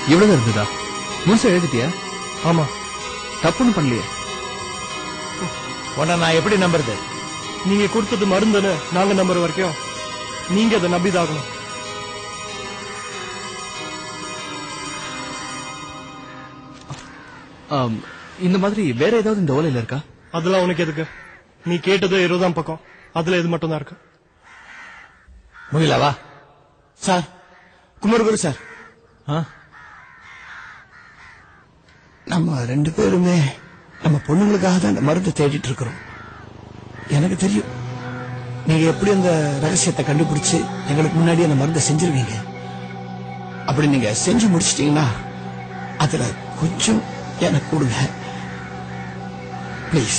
இவ்வளவு இருந்ததா முழுசா எழுதிட்டியா ஆமா தப்புன்னு பண்ணலையே உன்னை நான் எப்படி நம்புறது நீங்க கொடுத்தது மருந்துன்னு நாங்க நம்புற வரைக்கும் நீங்க அதை நம்பிதாகணும் ஆம், இந்த மாதிரி வேற ஏதாவது இந்த ஓலையில இருக்கா அதெல்லாம் உனக்கு எதுக்கு நீ கேட்டது இருபதாம் பக்கம் அதுல இது மட்டும் தான் இருக்கு முகிலா வா சார் குமரகுரு சார் ஆ? நம்ம ரெண்டு பேருமே நம்ம பொண்ணுங்களுக்காக தான் இந்த மருந்தை தேடிட்டு இருக்கிறோம் எனக்கு தெரியும் நீங்க எப்படி அந்த ரகசியத்தை கண்டுபிடிச்சு எங்களுக்கு முன்னாடி அந்த மருந்தை செஞ்சிருவீங்க அப்படி நீங்க செஞ்சு முடிச்சிட்டீங்கன்னா அதுல கொஞ்சம் எனக்கு கொடுங்க ப்ளீஸ்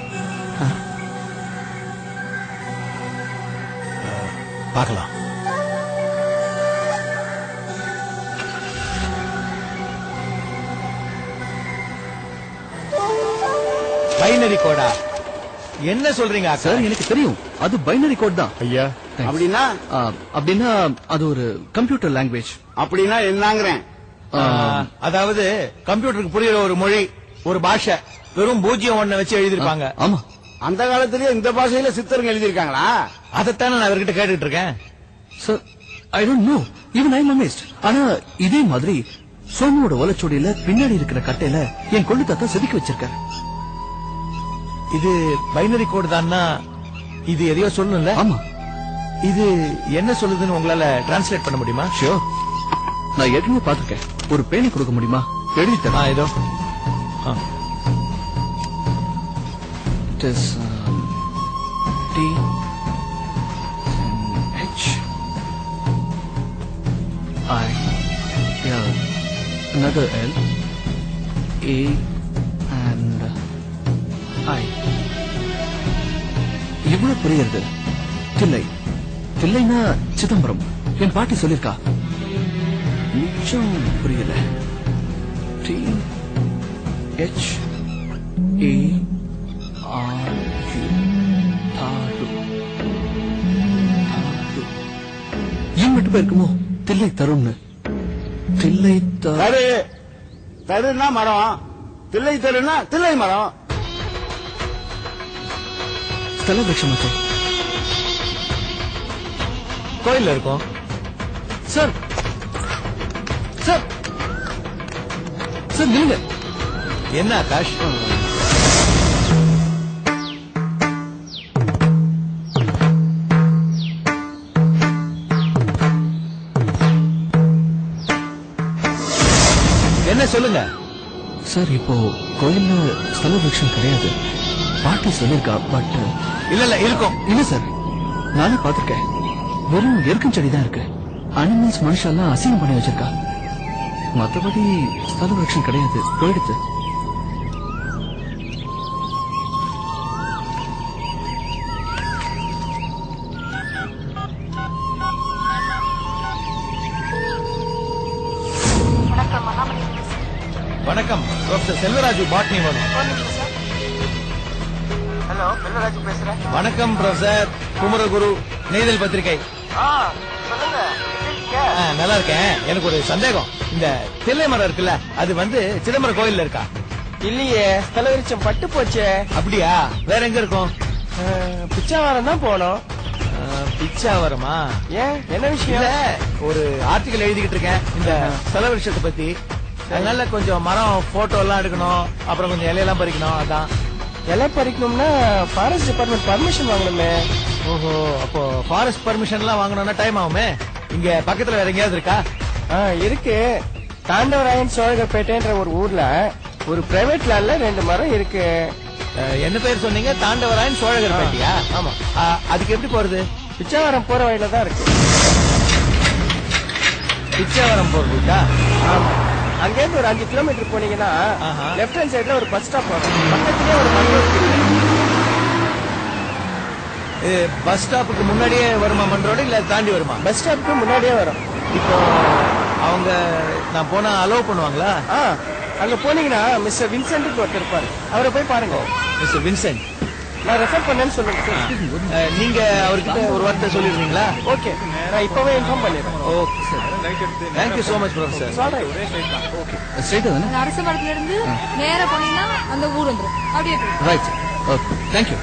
பார்க்கலாம் பைனரி கோடா என்ன சொல்றீங்க அக்கா சார் எனக்கு தெரியும் அது பைனரி கோட் தான் ஐயா Thanks. அப்படின்னா ஆ, அப்படின்னா அது ஒரு கம்ப்யூட்டர் லாங்குவேஜ் அப்படின்னா என்னங்கிறேன் ஆ, அதாவது கம்ப்யூட்டருக்கு புரியுற ஒரு மொழி ஒரு பாஷை வெறும் பூஜ்ஜியம் ஒண்ண வச்சு எழுதிருப்பாங்க ஆமா அந்த காலத்திலேயே இந்த பாஷையில சித்தருங்க எழுதியிருக்காங்களா அதைத்தானே நான் இவர்கிட்ட கேட்டுட்டு இருக்கேன் sir I don't know even I amazed ஆனா இதே மாதிரி சோமுவோட ஓலைச்சுவடியில பின்னாடி இருக்கிற கட்டையில என் கொள்ளு தாத்தா செதுக்கி வச்சிருக்காரு இது பைனரி கோடு தான்னா இது எதையோ சொல்லணும்ல ஆமா இது என்ன சொல்லுதுன்னு உங்களால டிரான்ஸ்லேட் பண்ண முடியுமா ஷியோர் நான் ஏற்கனவே பார்த்திருக்கேன் ஒரு பேனை கொடுக்க முடியுமா எழுதி ஆ தரேன் இதோ ஆ. It is um, T and H I L another L A and I இவ்வளவு புரியுது தில்லை தில்லைனா சிதம்பரம் என் பாட்டி சொல்லிருக்கா நிச்சயம் புரியல T H A R U தாடு தாடு ஏன் மட்டும் போயிருக்குமோ தில்லை தரும்னு தில்லை தரு தரு தருன்னா மரம் தில்லை தருன்னா தில்லை மரம் ஸ்தல விரக்ஷமாச்சே கோயில்ல இருக்கும் சார் சார் சார் நில்லுங்க என்ன ஆகாஷ் என்ன சொல்லுங்க சார் இப்போ கோயில்ல ஸ்தல விரக்ஷம் கிடையாது பாட்டி சொல்லிருக்கா பட் இல்ல இல்ல இருக்கும் இல்ல சார் நானே பாத்திருக்கேன் வெறும் எருக்கும் செடி தான் இருக்கு அனிமல்ஸ் மனுஷெல்லாம் அசிங்கம் பண்ணி வச்சிருக்கா மத்தபடி ஸ்தல விரக்ஷம் கிடையாது போயிடுது வணக்கம் டாக்டர் செல்வராஜு பாட்னி வரும் ஹலோ வெள்ளராஜ் பேசுறேன் வணக்கம் ப்ரொஃபசர் குமரகுரு நெய்தல் பத்திரிகை ஆ சொல்லுங்க எப்படி இருக்கீங்க ஆ, நல்லா இருக்கேன் எனக்கு ஒரு சந்தேகம் இந்த தில்லை மரம் இருக்குல்ல அது வந்து சிதம்பரம் கோயில்ல இருக்கா இல்லையே ஸ்தல விருச்சம் பட்டு போச்சே அப்படியா வேற எங்க இருக்கும் பிச்சாவரம் தான் போனோம் ஆ, பிச்சாவரமா ஏன் என்ன இல்ல விஷயம் ஒரு ஆர்டிகல் எழுதிக்கிட்டு இருக்கேன் இந்த செலவு விஷயத்தை பத்தி அதனால கொஞ்சம் மரம் போட்டோ எல்லாம் எடுக்கணும் அப்புறம் கொஞ்சம் இலையெல்லாம் பறிக்கணும் அதான் இலை பறிக்கணும்னா ஃபாரஸ்ட் டிபார்ட்மெண்ட் பர்மிஷன் வாங்கணுமே ஓஹோ அப்போ ஃபாரஸ்ட் பர்மிஷன் எல்லாம் வாங்கணும்னா டைம் ஆகுமே இங்க பக்கத்துல வேற எங்கேயாவது இருக்கா ஆ இருக்கு தாண்டவராயன் சோழகப்பேட்டைன்ற ஒரு ஊர்ல ஒரு பிரைவேட் லேண்ட்ல ரெண்டு மரம் இருக்கு அஹ், என்ன பேர் சொன்னீங்க தாண்டவராயன் சோழகர் பேட்டியா ஆமா. அஹ், அதுக்கு எப்படி போறது பிச்சாவரம் போற வழியில தான் இருக்கு பிச்சாவரம் போற ரூட்டா ஆமா அங்கேருந்து ஒரு அஞ்சு கிலோமீட்டர் போனீங்கன்னா ஆஹா. லெஃப்ட் ஹேண்ட் சைடுல ஒரு பஸ் ஸ்டாப் வரும் பக்கத்துலயே ஒரு மண்டபம் இருக்கு பஸ் ஸ்டாப்புக்கு முன்னாடியே வருமா மன்றோட இல்ல தாண்டி வருமா பஸ் ஸ்டாப்க்கு முன்னாடியே வரும் இப்போ அவங்க நான் போனா அலோவ் பண்ணுவாங்களா ஆ அங்க போனீங்கன்னா மிஸ்டர் வின்சென்ட் ஒருத்தர் இருப்பாரு அவரை போய் பாருங்க மிஸ்டர் வின்சென்ட் நான் ரெஃபர் பண்ணேன்னு சொல்லுங்க அஹ், நீங்க அவர்கிட்ட ஒரு வார்த்தை சொல்லிருந்தீங்களா ஓகே நான் இப்பவே இன்ஃபார்ம் பண்ணிடுறேன் okay sir thank you so much professor okay ஸ்ட்ரைட்டா தானே அந்த அரச மரத்துல இருந்து நேரா போனீங்கன்னா அந்த ஊர் வந்துரும் அப்படியே போய் ரைட் ஓகே தேங்க்யூ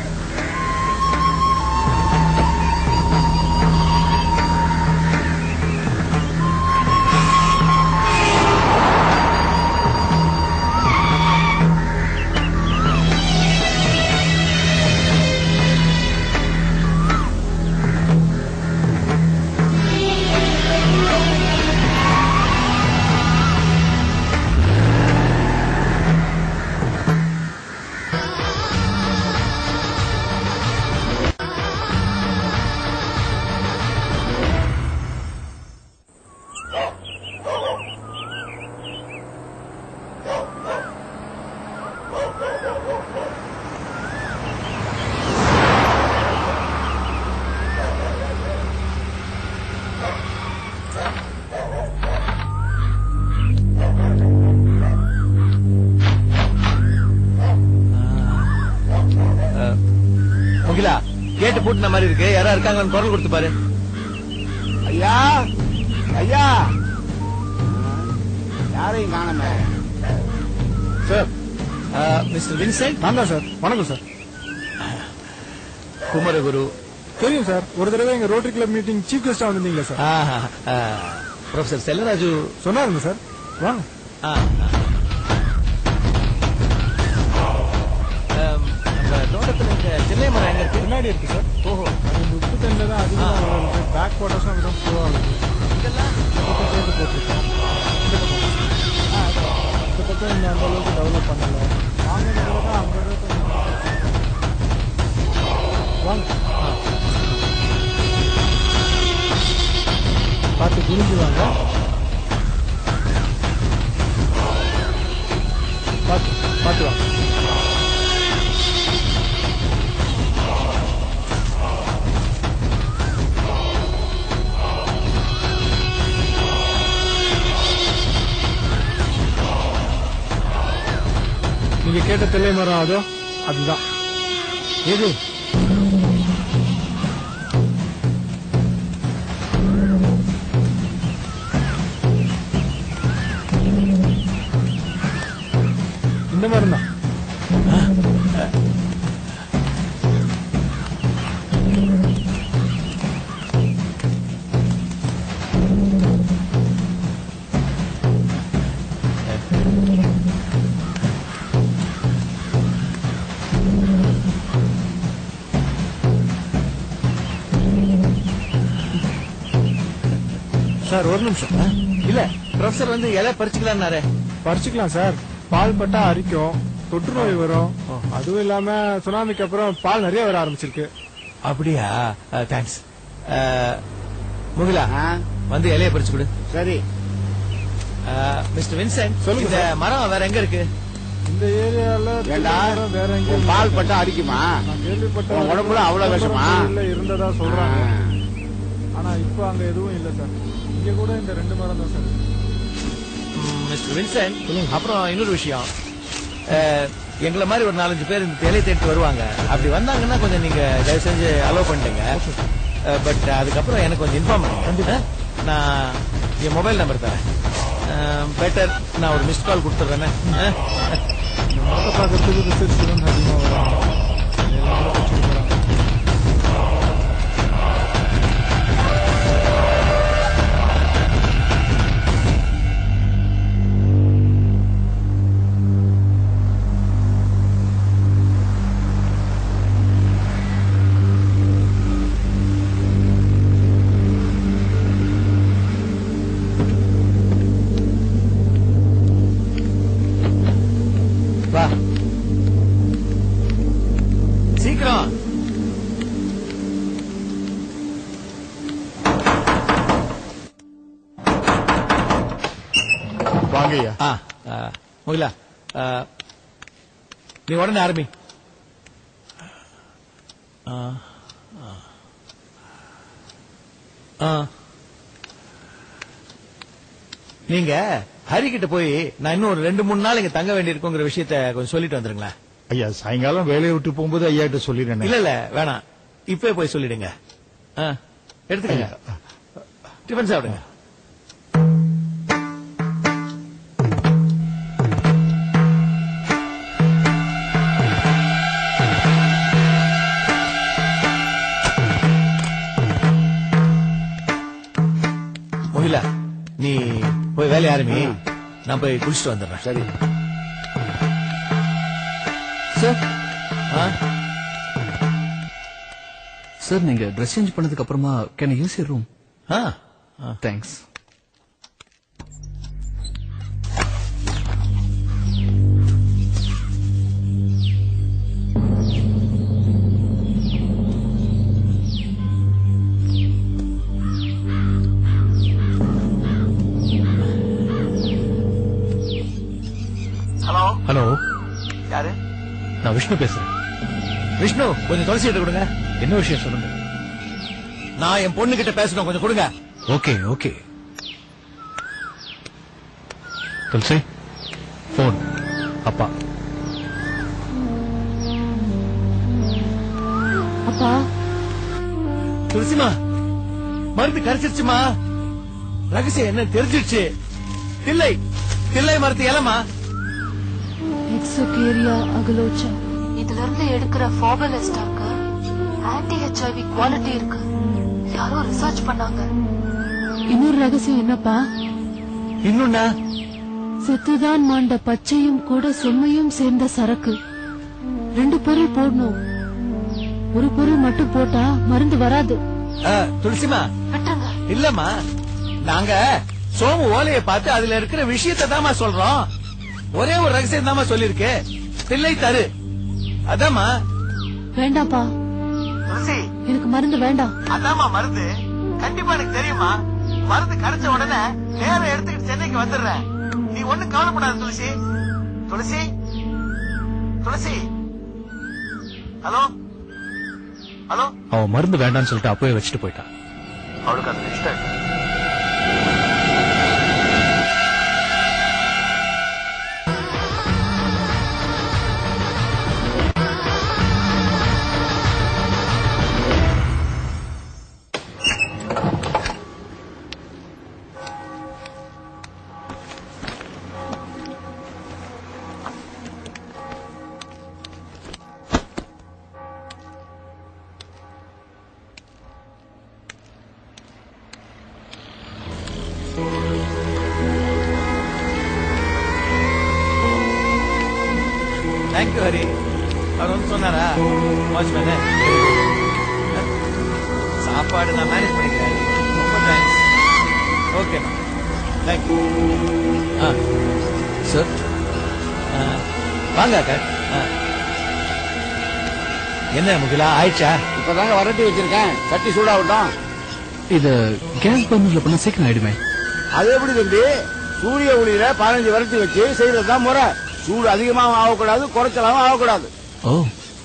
முகிலா கேட்டு பூட்டின மாதிரி இருக்கு யாரா இருக்காங்கன்னு குரல் கொடுத்து பாரு ஐயா ஐயா யாரையும் காணமே சார் மிஸ்டர் வின்சென்ட் நான் தான் சார் வணக்கம் சார் குமரகுரு தெரியும் சார் ஒரு தடவை எங்க ரோட்டரி கிளப் மீட்டிங் சீஃப் கெஸ்டா வந்திருந்தீங்களா சார் ஆஹா, ஆ, ப்ரொஃபசர் செல்லராஜு சொன்னாருங்க சார் வாங்க ஆ, ஆ. ஆம், நம்ம தோட்டத்துல இந்த சென்னை மரம் எங்க இருக்கு பின்னாடி இருக்கு சார் ஓஹோ அது இந்த உப்பு தண்ணில தான் அதிகமாக வளருது பேக் வாட்டர்ஸும் அங்கே ஃப்ளோ ஆகுது இதெல்லாம் இந்த பக்கம் சேர்ந்து போட்டிருக்கோம் இந்த பக்கம் ஆ, அதான். இந்த பக்கம் இந்த அந்த அளவுக்கு டெவலப் பண்ணல வாங்க தான் ஐம்பது ரூபாய் வாங்க ஆ. பார்த்து குனிஞ்சு வாங்க பார்த்து பார்த்து வாங்க நீங்க கேட்ட தென்னை மரம் அதோ அதுதான் எது இந்த மரம் தான் சார் ஒரு நிமிஷம் ஆ? இல்ல ப்ரொஃபசர் வந்து இலை பறிச்சுக்கலாம்னாரு பறிச்சுக்கலாம் சார் பால் பட்டா அரிக்கும் தொற்று நோய் வரும் அதுவும் இல்லாம சுனாமிக்கு அப்புறம் பால் நிறைய வர ஆரம்பிச்சிருக்கு அப்படியா தேங்க்ஸ் முகிலா ஆ, வந்து இலைய பறிச்சு கொடு சரி மிஸ்டர் வின்சென்ட் சொல்லுங்க இந்த மரம் வேற எங்க இருக்கு இந்த ஏரியால ஏண்டா வேற எங்க உன் பால் பட்டா அடிக்குமா நான் கேள்விப்பட்ட உன் உடம்புல அவ்வளவு விஷமா? இல்ல இருந்ததா சொல்றாங்க ஆனா இப்ப அங்க எதுவும் இல்ல சார் இங்க கூட இந்த ரெண்டு மரம் தான் சார் மிஸ்டர் வின்சென்ட் அப்புறம் இன்னொரு விஷயம் அஹ், எங்களை மாதிரி ஒரு நாலஞ்சு பேர் இந்த இலையை தேடி வருவாங்க அப்படி வந்தாங்கன்னா கொஞ்சம் நீங்க தயவு செஞ்சு அலோவ் பண்ணிடுங்க பட் அதுக்கப்புறம் எனக்கு கொஞ்சம் இன்ஃபார்ம் பண்ணுங்க நான் என் மொபைல் நம்பர் தரேன் பெட்டர் நான் ஒரு மிஸ்ட் கால் கொடுத்துட்றேன் இந்த மரத்தை பாக்குறதுக்கு ரிசர்ச் ஸ்டூடெண்ட் அதிகமா வராங்க எல்லாரும் படிச்சுட்டு போறாங்க. வா சீக்கிரம் வாங்கய்யா ஆ ஆ, முகிலா ஆ, நீ உடனே ஆரம்பி ஆ, ஆ. ஆ. நீங்க ஹரி கிட்ட போய் நான் இன்னும் ஒரு ரெண்டு மூணு நாள் இங்க தங்க வேண்டியிருக்குங்கிற விஷயத்த கொஞ்சம் சொல்லிட்டு வந்துருங்களேன் ஐயா சாயங்காலம் வேலையை விட்டு போகும்போது ஐயா கிட்ட சொல்லிடுறேன் இல்ல இல்ல வேணாம் இப்பவே போய் சொல்லிடுங்க ஆ. எடுத்துக்கங்க டிஃபன் சாப்பிடுங்க மொஹிலா நீ போய் வேலைய ஆரம்பி நான் போய் குளிச்சுட்டு வந்துடுறேன் சரி சார் ஆ? சார் நீங்க ட்ரெஸ் சேஞ்ச் பண்ணதுக்கு அப்புறமா கேன் யூஸ் யூர் ரூம் ஆ ஆ. தேங்க்ஸ் ஹலோ யாரு நான் விஷ்ணு பேசுறேன் விஷ்ணு கொஞ்சம் துளசி எடுத்து கொடுங்க என்ன விஷயம் சொல்லுங்க நான் என் பொண்ணு கிட்ட பேசணும் கொஞ்சம் கொடுங்க ஓகே ஓகே துளசி போன் அப்பா அப்பா துளசிமா மருந்து கரைச்சிருச்சுமா ரகசியம் என்ன தெரிஞ்சிருச்சு தில்லை தில்லை மரத்து இலமா எக்ஸோகேரியா அகலோச்சா இதுல இருந்து எடுக்கிற ஃபாபல் எஸ்டாக்கு ஆன்டி ஹெச்ஐவி குவாலிட்டி இருக்கு யாரோ ரிசர்ச் பண்ணாங்க இன்னொரு ரகசியம் என்னப்பா இன்னொன்னா செத்துதான் மாண்ட பச்சையும் கூட செம்மையும் சேர்ந்த சரக்கு ரெண்டு பொருள் போடணும் ஒரு பொருள் மட்டும் போட்டா மருந்து வராது ஆ, துளசிமா விட்டுருங்க இல்லம்மா நாங்க சோமு ஓலைய பார்த்து அதுல இருக்கிற விஷயத்தை தாமா சொல்றோம் ஒரே ஒரு ரகசியம் தாமா சொல்லிருக்கு தில்லை தரு அதாம்மா வேண்டாம்ப்பா துளசி எனக்கு மருந்து வேண்டாம் அதாம்மா மருந்து கண்டிப்பா எனக்கு தெரியுமா மருந்து கிடைச்ச உடனே நேரம் எடுத்துக்கிட்டு சென்னைக்கு வந்துடுறேன் நீ ஒண்ணும் கவலைப்படாத துளசி துளசி துளசி ஹலோ ஹலோ அவன் மருந்து வேண்டாம்னு சொல்லிட்டு அப்பவே வச்சுட்டு போயிட்டான் அவளுக்கு அது இஷ்டம் இல்லை. தேங்க்யூ ஹரி அவர் வந்து சொன்னாரா வாட்ச்மேனு சாப்பாடு நான் மேனேஜ் பண்ணிக்கிறேன் ரொம்ப தேங்க்ஸ் ஓகே தேங்க்யூ ஆ சார் ஆ. வாங்க அக்கா ஆ. என்ன முகிலா ஆயிடுச்சா இப்பதாங்க வரட்டி வச்சிருக்கேன் சட்டி சூடாகட்டும் இத கேஸ் பர்னர்ல பண்ண சீக்கிரம் ஆயிடுமே அது எப்படி தம்பி சூரிய ஒளியில பதினஞ்சு வரட்டி வச்சு செய்யறதுதான் முறை சூடு அதிகமாகவும் ஆகக்கூடாது குறைச்சலாகவும் ஆகக்கூடாது ஓ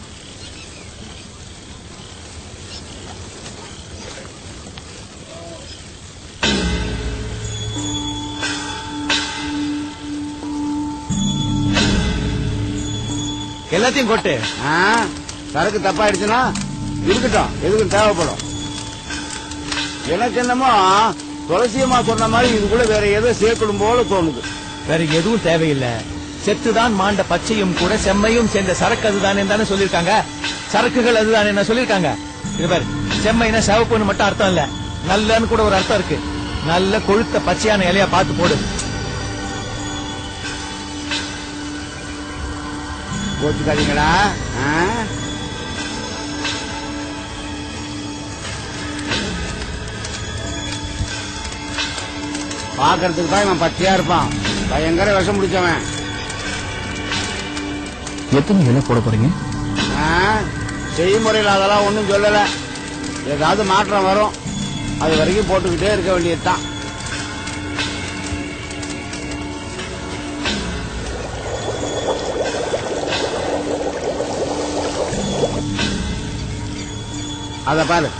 எல்லாத்தையும் கொட்டு ஆ, சரக்கு தப்பாயிடுச்சுன்னா இருக்கட்டும் எதுக்கும் தேவைப்படும் எனக்கு என்னமோ துளசியமா சொன்ன மாதிரி இதுக்குள்ள வேற ஏதோ சேர்க்கணும் போல தோணுது வேற எதுவும் தேவையில்லை செத்துதான் மாண்ட பச்சையும் கூட செம்மையும் சேர்ந்த சரக்கு அதுதானே தானே சொல்லிருக்காங்க சரக்குகள் அதுதானே என்ன சொல்லிருக்காங்க இது பாரு செம்மைனா சிவப்புன்னு மட்டும் அர்த்தம் இல்ல நல்லன்னு கூட ஒரு அர்த்தம் இருக்கு நல்ல கொழுத்த பச்சையான இலையா பார்த்து போடு கோச்சுக்காதீங்களா ஆ? பாக்குறதுக்கு தான் இவன் பச்சையா இருப்பான் பயங்கர விஷம் பிடிச்சவன் எத்தனை இலை போட போறீங்க ஆ, செய்முறையில் அதெல்லாம் ஒண்ணும் சொல்லல ஏதாவது மாற்றம் வரும் அது வரைக்கும் போட்டுக்கிட்டே இருக்க வேண்டியதுதான் அத பாரு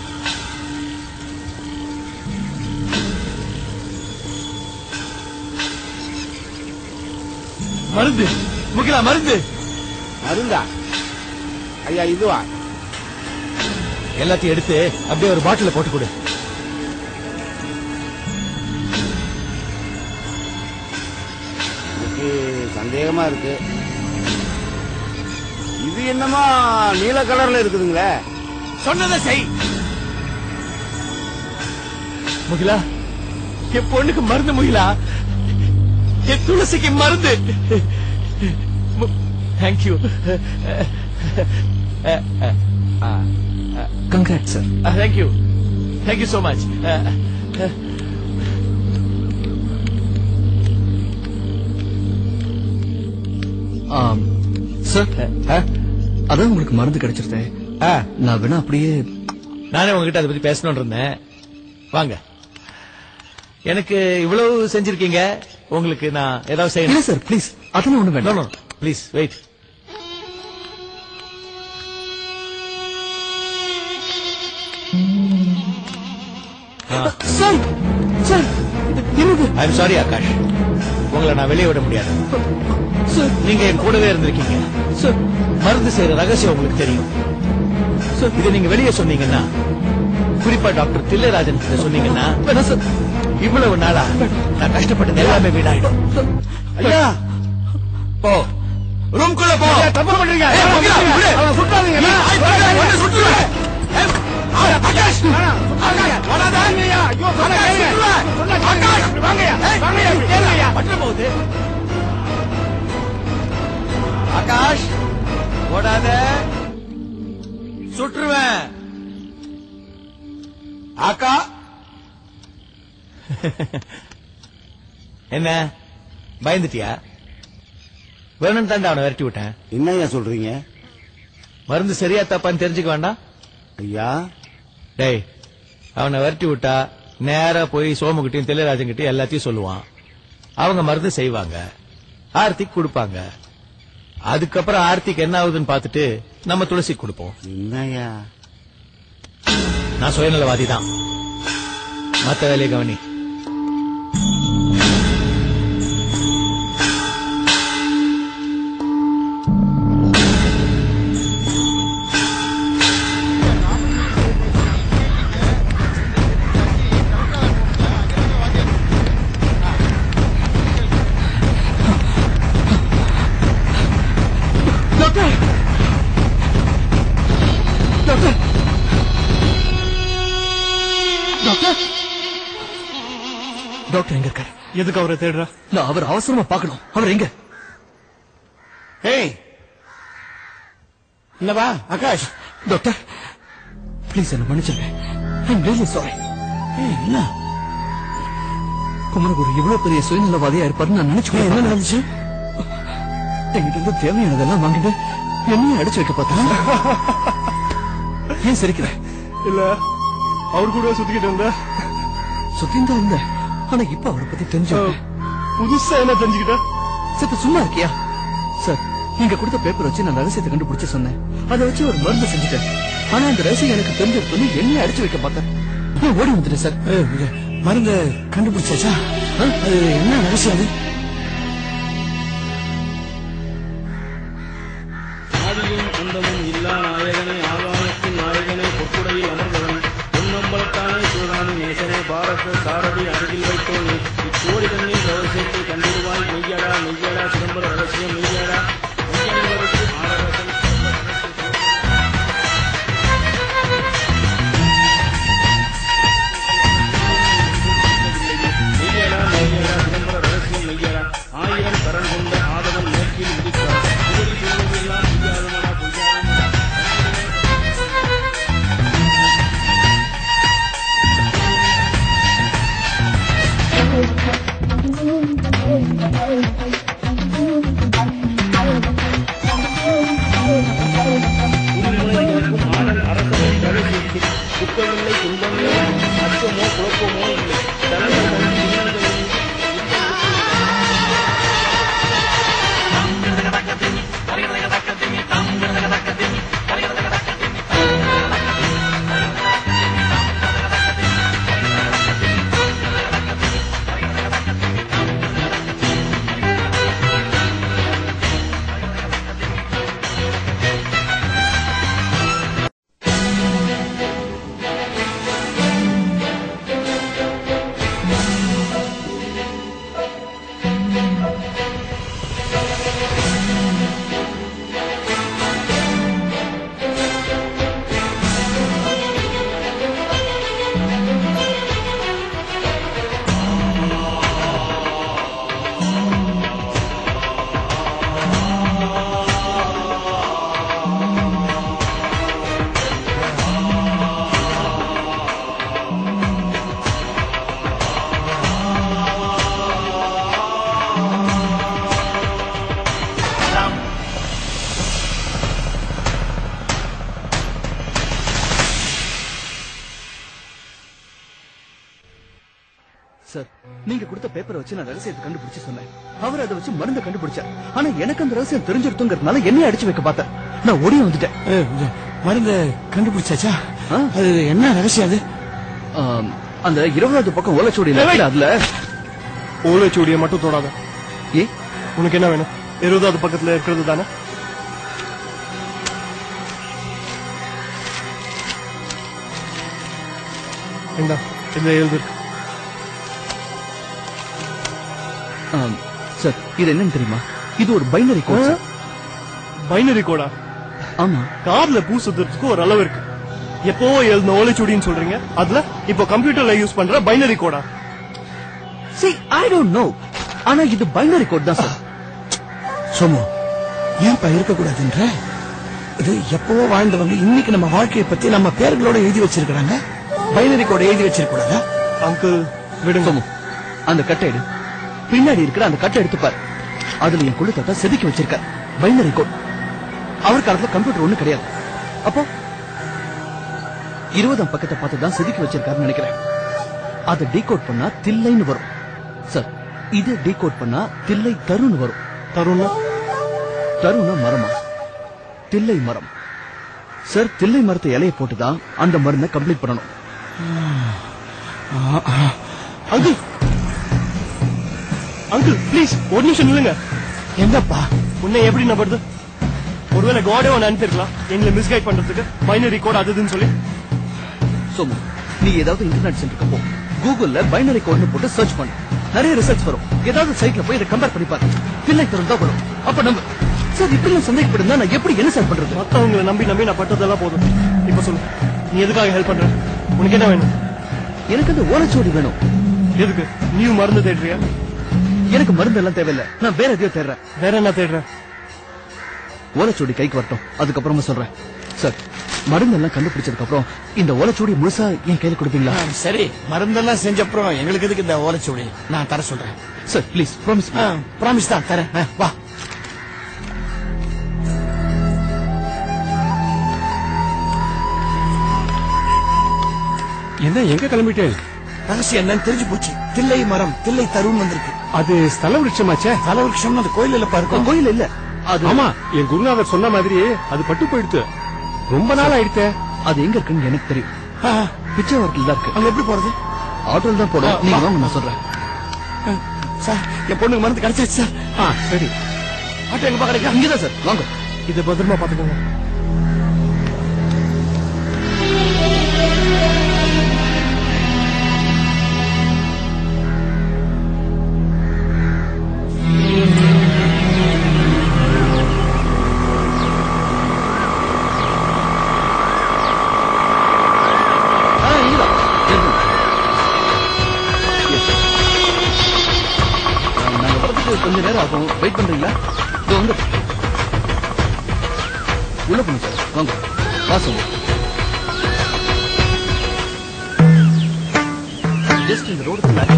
மருந்து முகிலா மருந்து மருந்தா ஐயா இதுவா எல்லாத்தையும் எடுத்து அப்படியே ஒரு பாட்டில போட்டு கொடு சந்தேகமா இருக்கு இது என்னமோ நீல கலர்ல இருக்குதுங்களே சொன்னதை செய் முகிலா என் பொண்ணுக்கு மருந்து முகிலா என் துளசிக்கு மருந்து thank you congrats sir thank you thank you so much sir அதான் உங்களுக்கு மருந்து கிடைச்சிருந்தே நான் வேணா அப்படியே நானே உங்ககிட்ட அதை பத்தி பேசணும்னு இருந்தேன் வாங்க எனக்கு இவ்வளவு செஞ்சிருக்கீங்க உங்களுக்கு நான் ஏதாவது இல்ல செய்யணும் சார் ப்ளீஸ் அதெல்லாம் ஒண்ணு வேண்டாம் ப்ளீஸ் வெயிட் சார் சார் என்னது ஐம் சாரி ஆகாஷ் உங்களை நான் வெளியே விட முடியாது சார் நீங்க என் கூடவே இருந்திருக்கீங்க சார் மருந்து செய்யற ரகசியம் உங்களுக்கு தெரியும் இது நீங்க வெளியே சொன்னீங்கன்னா குறிப்பா டாக்டர் தில்லைராஜன் கிட்ட சொன்னீங்கன்னா வேணாம் சார் இவ்வளவு நாளா நான் கஷ்டப்பட்டது எல்லாமே வீணாயிடும் ஐயா போ ரூம்குள்ள போ தப்பு பண்றீங்க ஏய், முகிலா, விடு. அவன் சுட்டாதீங்க. நீ ஆய், பாரு, உன்னை சுட்டுருவேன். ஏய், ஆய், ஆகாஷ். ஆகாஷ், வராத. ஐயா, ஐயோ, சொன்னா ஆகாஷ், கேளுங்க. சுட்டுருவேன். சொன்னா கேளுங்க. ஆகாஷ், வாங்கய்யா, ஏய், வாங்கய்யா, ஏய், கேளுங்கய்யா. பட்டுற போகுது. ஆகாஷ் ஓடாத சுட்டுருவேன் அக்கா என்ன பயந்துட்டியா வேணும் தாண்டா அவனை விரட்டி விட்டேன் என்னய்யா சொல்றீங்க மருந்து சரியா தப்பான்னு தெரிஞ்சுக்க வேண்டாம் ஐயா டேய் அவனை விரட்டி விட்டா நேரா போய் சோமுகிட்டையும் தில்லைராஜன் கிட்டயும் எல்லாத்தையும் சொல்லுவான் அவங்க மருந்து செய்வாங்க ஆர்த்திக்கு கொடுப்பாங்க அதுக்கப்புறம் ஆர்த்திக்கு என்ன ஆகுதுன்னு பார்த்துட்டு நம்ம துளசி கொடுப்போம் என்னய்யா நான் சுயநலவாதி தான் மத்த வேலையை கவனி டாக்டர் டாக்டர் டாக்டர் டாக்டர் எங்க இருக்காரு எதுக்கு அவரை தேடுற நான் அவர் அவசரமா பார்க்கணும் அவர் எங்க ஏய் என்னவா ஆகாஷ் டாக்டர் ப்ளீஸ் என்ன மன்னிச்சிருங்க ஐம் ரியலி சாரி என்ன குமரகுரு இவ்வளவு பெரிய சுயநலவாதியா இருப்பாருன்னு நான் நினைச்சு கூட என்ன பார்க்கல. நடந்துச்சு என்கிட்ட இருந்து தேவையானதெல்லாம் வாங்கிட்டு என்னையும் அடிச்சு வைக்க பார்த்தா ஏன் சிரிக்கிற இல்ல அவர் கூட சுத்திக்கிட்டு இருந்த சுத்தின் தான் இருந்தேன் ஆனா இப்ப அவரை பத்தி தெரிஞ்சு புதுசா என்ன தெரிஞ்சுக்கிட்ட சத்த சும்மா இருக்கியா சார் நீங்க கொடுத்த பேப்பர் வச்சு நான் ரகசியத்தை கண்டுபிடிச்சு சொன்னேன் அதை வச்சு ஒரு மருந்து செஞ்சுட்டேன் ஆனா அந்த ரகசியம் எனக்கு தெரிஞ்சிருக்குன்னு என்ன அடிச்சு வைக்க பார்த்தேன் நான் ஓடி வந்துட்டேன் சார் ஏய், இது மருந்து கண்டுபிடிச்சாச்சா ஆ? அது என்ன ரகசியம் அது ஆதியும் அந்தமும் இல்லா நாயகனே ஆகாயத்தின் நாயகனே பொற்குடையில் அமர்ந்தவன் பொன்னம்பலத்தானே சிவகாமி நேசனே பாரத சாரதி அருகில் வைத்தோனே இக்கோடி கண்ணில் ரகசியத்தை கண்டிடுவாய் மெய்யடா மெய்யடா சிதம்பர ரகசியம் மெய்யடா மெய்யடைவதற்கு ஆரரசன் மெய்யடா மெய்யடா சிதம்பர ரகசியம் மெய்யடா ஆயிரம் கரண் கொண்ட ஆதவன் நோக்கில் உதித்தார் புகழி சொல்வதெல்லாம் பொய்யாதமடா பொய்யாதமடா Thank you. சார் நீங்க கொடுத்த பேப்பரை வச்சு நான் ரகசியத்தை கண்டுபிடிச்சு சொன்னேன் அவர் அதை வச்சு மருந்தை கண்டுபிடிச்சார் ஆனா எனக்கு அந்த ரகசியம் தெரிஞ்சிருத்துங்கிறதுனால என்னைய அடிச்சு வைக்க பார்த்தேன் நான் ஓடி வந்துட்டேன் ஏ, இது மருந்து கண்டுபிடிச்சாச்சா ஆ? அது என்ன ரகசியம் அது ஆம், அந்த இருபதாவது பக்கம் ஓலைச்சுவடியில இருக்குல்ல, அதுல ஓலைச்சுவடியை மட்டும் தொடாத ஏ உனக்கு என்ன வேணும் இருபதாவது பக்கத்துல இருக்கிறது தானே இந்த இந்த எழுதிருக்கு ஆம், சார் இது என்னன்னு தெரியுமா இது ஒரு பைனரி கோட் சார். பைனரி கோடா ஆமா கார்ல பூ சுத்துறதுக்கு ஒரு அளவு இருக்கு எப்போ எழுதின ஓலைச்சுவடின்னு சொல்றீங்க அதுல இப்போ கம்ப்யூட்டர்ல யூஸ் பண்ற பைனரி கோடா see ஐ டோன்ட் நோ ஆனா இது பைனரி கோட் தான் சார் சோமு ஏன்பா இருக்கக்கூடாதுன்ற இது எப்பவோ வாழ்ந்தவங்க இன்னைக்கு நம்ம வாழ்க்கையை பத்தி நம்ம பேர்களோட எழுதி வச்சிருக்காங்க பைனரி கோட எழுதி வச்சிருக்க கூடாதா அங்கிள் விடுங்க சோமு அந்த கட்டை எடு பின்னாடி இருக்கிற அந்த கட்டை எடுத்து பாரு அதுல என் குழு தாத்தா செதுக்கி வச்சிருக்கார் பைனரி கோட் அவர் காலத்துல கம்ப்யூட்டர் ஒண்ணு கிடையாது அப்போ இருபதாம் பக்கத்தை பார்த்து தான் செதுக்கி வச்சிருக்காருன்னு நினைக்கிறேன் அதை டீகோட் பண்ணா தில்லைன்னு வரும் சார் இது டீகோட் பண்ணா தில்லை தருன்னு வரும் தருணா தருண மரமா தில்லை மரம் சார் தில்லை மரத்தை இலைய போட்டுதான் அந்த மருந்தை கம்ப்ளீட் பண்ணணும் அங்கிள் அங்கிள் ப்ளீஸ் ஒரு நிமிஷம் நில்லுங்க எங்கப்பா உன்னை எப்படி நம்புறது ஒருவேளை காடே ஒன்று அனுப்பியிருக்கலாம் எங்களை மிஸ்கைட் பண்றதுக்கு பைனரி கோட் அது இதுன்னு சொல்லி சோமு நீ ஏதாவது இன்டர்நெட் சென்டருக்கு போ கூகுள்ல பைனரி கோட்னு போட்டு சர்ச் பண்ணு நிறைய ரிசர்ச் வரும் ஏதாவது சைட்ல போய் இதை கம்பேர் பண்ணி பாரு தில்லை தரும் தான் வரும் அப்ப நம்ம சார் இப்படி எல்லாம் சந்தேகப்படுந்தா நான் எப்படி என்ன சார் பண்றது மத்தவங்களை நம்பி நம்பி நான் பட்டதெல்லாம் போதும் இப்ப சொல்லு நீ எதுக்காக ஹெல்ப் பண்ற உனக்கு என்ன வேணும் எனக்கு அந்த ஓலைச்சுவடி வேணும் எதுக்கு நீ மருந்து தேடுறியா எனக்கு மருந்து எல்லாம் தேவையில்லை நான் வேற எதையோ தேடுறேன் வேற என்ன தேடுற ஓலைச்சுவடி கைக்கு வரட்டும் அதுக்கப்புறமா சொல்றேன் சார் மருந்து எல்லாம் கண்டுபிடிச்சதுக்கு அப்புறம் இந்த ஓலைச்சுவடி முழுசா என் கையில கொடுப்பீங்களா ஆ, சரி மருந்தெல்லாம் செஞ்ச அப்புறம் எங்களுக்கு எதுக்கு இந்த ஓலைச்சுவடி நான் தர சொல்றேன் சார் ப்ளீஸ் ப்ராமிஸ் ப்ராமிஸ் தான் தரேன் ஆ, வா என்ன எங்க கிளம்பிட்டேன் ரகசியம் என்னன்னு தெரிஞ்சு போச்சு தில்லை மரம் தில்லை தருண் வந்திருக்கு அது ஸ்தல விருட்சமாச்சே தல விருட்சம் அந்த கோயில் இல்லப்பா இருக்கும் கோயில் இல்ல அது ஆமா என் குருநாதர் சொன்ன மாதிரி அது பட்டு போயிடுத்து ரொம்ப நாள் ஆயிடுத்தே அது எங்க இருக்குன்னு எனக்கு தெரியும் ஆ, பிச்சாவரத்தில் தான் இருக்கு அங்க எப்படி போறது ஆட்டோல தான் போடும் நீங்க வாங்க நான் சொல்றேன் ஆ, சார் என் பொண்ணுக்கு மருந்து கிடைச்சிருச்சு சார் ஆ சரி ஆட்டோ எங்கப்பா கிடைக்கும் இங்கதான் சார் வாங்க இதை பத்திரமா பாத்துக்கோங்க ஆ, இங்கதான். இருக்கு. Yes. ஆ, நாங்க வரதுக்கு கொஞ்ச நேரம் ஆகும் வெயிட் பண்றீங்களா இதோ வந்து உள்ள போங்க சார் வாங்க வாசம் ஜஸ்ட் இந்த ரோடுக்கு பேக்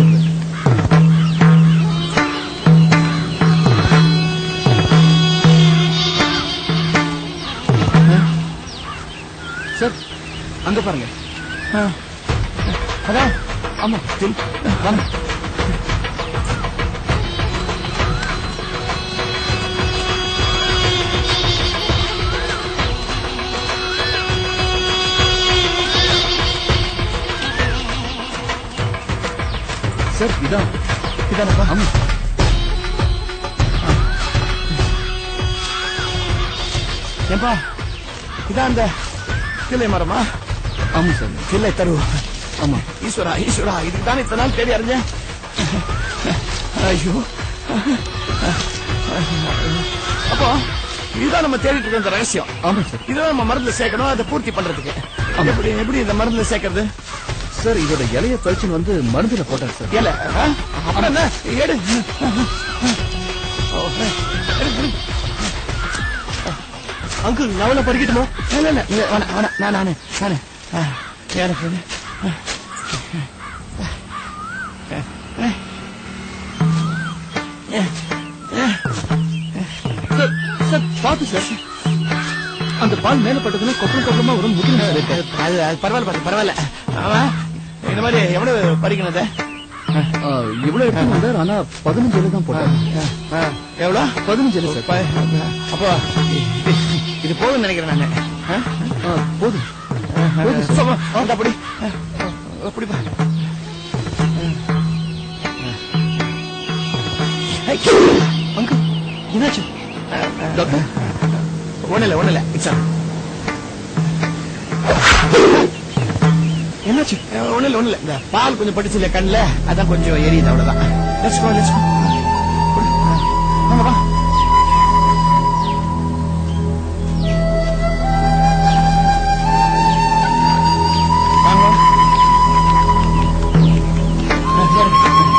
சார் அங்க பாருங்க அதான் ஆமா தில் வாங்க சார் இதான் இதானப்பா ஆமா ஏன்பா இதான் அந்த தில்லை மரமா ஆமா சார் தில்லை தரு ஆமா ஈஸ்வரா ஈஸ்வரா இதுக்கு தானே இத்தனை நாள் தேடி அறிஞ்சேன் ஐயோ அப்போ இதுதான் நம்ம தேடிட்டு இருக்க இந்த ரகசியம் ஆமா சார் இதுதான் நம்ம மருந்துல சேர்க்கணும் அதை பூர்த்தி பண்றதுக்கு எப்படி எப்படி இந்த மருந்துல சேர்க்கறது சார் இதோட இலைய பறிச்சுன்னு வந்து மருந்துல போட்டார் சார் ஏல அப்புறம் என்ன எடு ஓ, எடு, எடு. அங்கிள் நான் வேணா பறிக்கட்டுமா இல்ல இல்ல இல்ல வேணாம் வேணாம் நான் நானு நானு ஆ, எனக்கு இது. சார் சார் பாத்து சார் அந்த பால் மேல பட்டதுன்னா கொப்பளம் கொப்பளமா வரும் முக்கியம் சார் அது அது பரவாயில்ல பாத்து பரவாயில்ல ஆமா இந்த மாதிரி எவ்வளவு பறிக்கணும் இதை? ஆ, இவ்வளவு எடுத்து வந்தார் ஆனா பதினஞ்சு இலை தான் போட்டார் ஆ, எவ்வளோ பதினஞ்சு இலை சார் ப- அப்போ இது- இது போதும்னு நினைக்கிறேன் நானு ஆ? ஆ, போதும் போதும் சும்மா, அந்த அப்படி ஆ, அப்படிப்பா அங்கிள் என்னாச்சு டாக்டர் ஒண்ணு இல்ல ஒண்ணு இல்ல இட்ஸ் என்னாச்சு ஒண்ணு இல்ல ஒண்ணு இல்ல இந்த பால் கொஞ்சம் படிச்சு இல்ல கண்ணுல அதான் கொஞ்சம் எரியுது அவ்வளவுதான் லெட்ஸ் கோ லெட்ஸ் கோ வாங்க வா வாங்க வா. ஆ, சரி.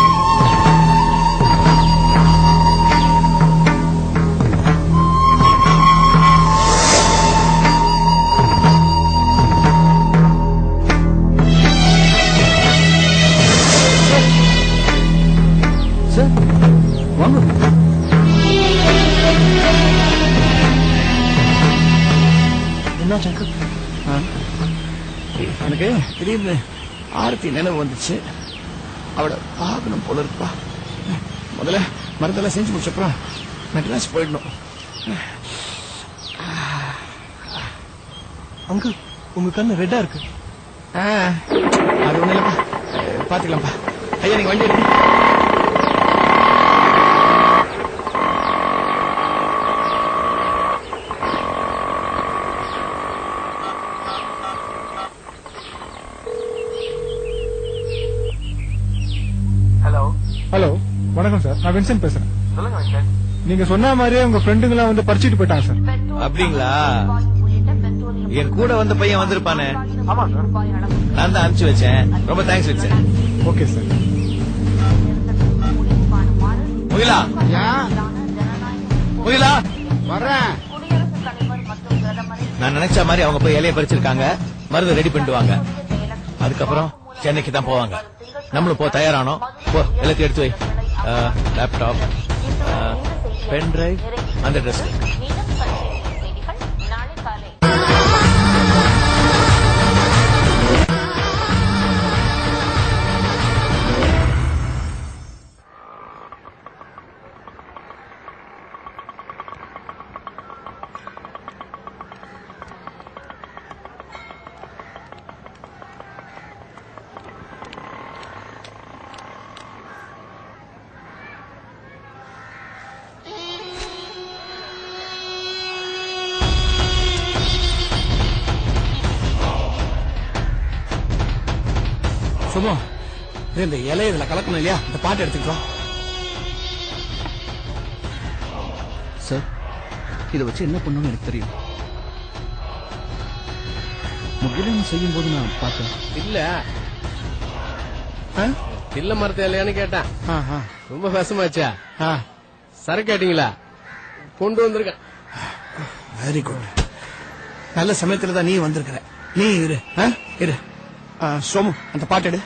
சார் வாங்க என்னாச்சு அங்கிள் ஆ. எனக்கு திடீர்னு ஆரத்தி நினைவு வந்துச்சு அவளை பார்க்கணும் போல இருக்குப்பா முதல்ல மருந்தெல்லாம் செஞ்சு முடிச்சப்புறம் மெட்ராஸ் போயிடணும் அங்கிள் உங்க கண்ணு ரெட்டா இருக்கு ஆ, அது ஒண்ணு இல்லப்பா அஹ், பாத்துக்கலாம்ப்பா ஐயா நீங்க வண்டி எடுங்க ஹலோ வணக்கம் சார் நான் வின்சென்ட் பேசுறேன் நீங்க சொன்ன மாதிரியே உங்க ஃப்ரெண்டுங்களாம் வந்து பறிச்சுட்டு போயிட்டாங்க சார் அப்படிங்களா என் கூட வந்த பையன் வந்திருப்பானே ஆமா சார் நான் தான் அனுப்பிச்சு வச்சேன் ரொம்ப தேங்க்ஸ் வச்சேன் ஓகே சார் முகிலா முகிலா வர்றேன் நான் நினைச்ச மாதிரி அவங்க போய் இலைய பறிச்சிருக்காங்க மருந்து ரெடி பண்ணிட்டு வாங்க அதுக்கப்புறம் சென்னைக்கு தான் போவாங்க நம்மளும் போ தயாரானோம் போ எல்லாத்தையும் எடுத்து வை லேப்டாப் பென் டிரைவ் அந்த ட்ரெஸ் சும்மா இது இந்த இலை இதுல கலக்கணும் இல்லையா இந்த பாட்டு எடுத்துக்கோ சார் இதை வச்சு என்ன பண்ணணும்னு எனக்கு தெரியும் முகிலன் செய்யும் போது நான் பார்த்தேன் இல்ல இல்ல மரத்த இல்லையான்னு கேட்டேன் ரொம்ப விஷமாச்சா சரக்கு கேட்டீங்களா கொண்டு வந்திருக்கேன் வெரி குட் நல்ல சமயத்துல தான் நீ வந்திருக்கிற நீ இரு ஆ? இரு ஆ, சோமு அந்த பாட்டு எடு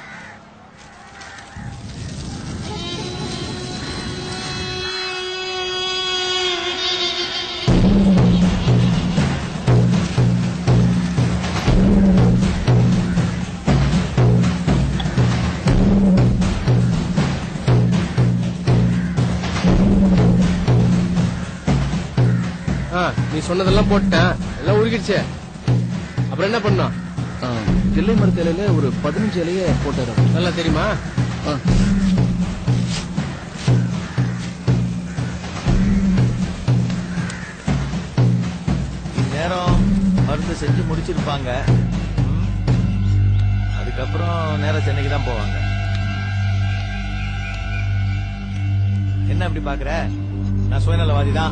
ஆ, நீ சொன்னதெல்லாம் போட்டேன் எல்லாம் உருகிடுச்சு அப்புறம் என்ன பண்ணோம் ஆ, தில்லை மரத்து இலையில ஒரு பதினஞ்சு இலைய போட்டாரு அவர். நல்லா தெரியுமா ஆ, நேரம் மருந்து செஞ்சு முடிச்சிருப்பாங்க ம். அதுக்கப்புறம் நேரா சென்னைக்கு தான் போவாங்க என்ன அப்படி பாக்குற நான் சுயநலவாதி தான்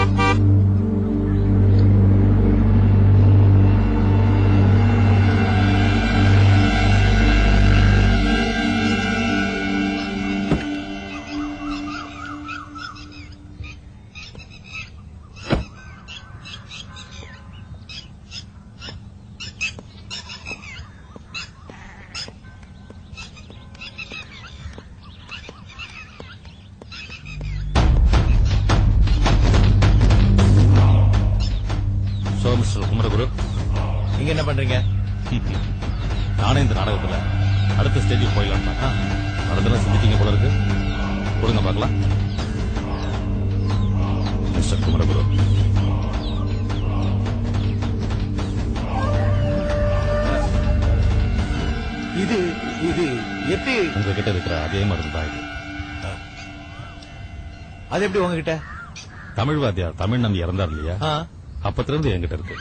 சோ மிஸ்டர் குமரகுரு நீங்க என்ன பண்றீங்க நானும் இந்த நாடகத்துல அடுத்த ஸ்டேஜுக்கு போயிடலாம் நடந்தெல்லாம் செஞ்சுட்டீங்க போல இருக்கு கொடுங்க பார்க்கலாம் மிஸ்டர் குமரகுரு இது இது எப்படி உங்ககிட்ட இருக்கிற அதே மருந்து தான் இது அது எப்படி உங்ககிட்ட தமிழ் வாத்தியார் தமிழ் நம்பி இறந்தார் இல்லையா ஆ. அப்பத்துல இருந்து என்கிட்ட இருக்கு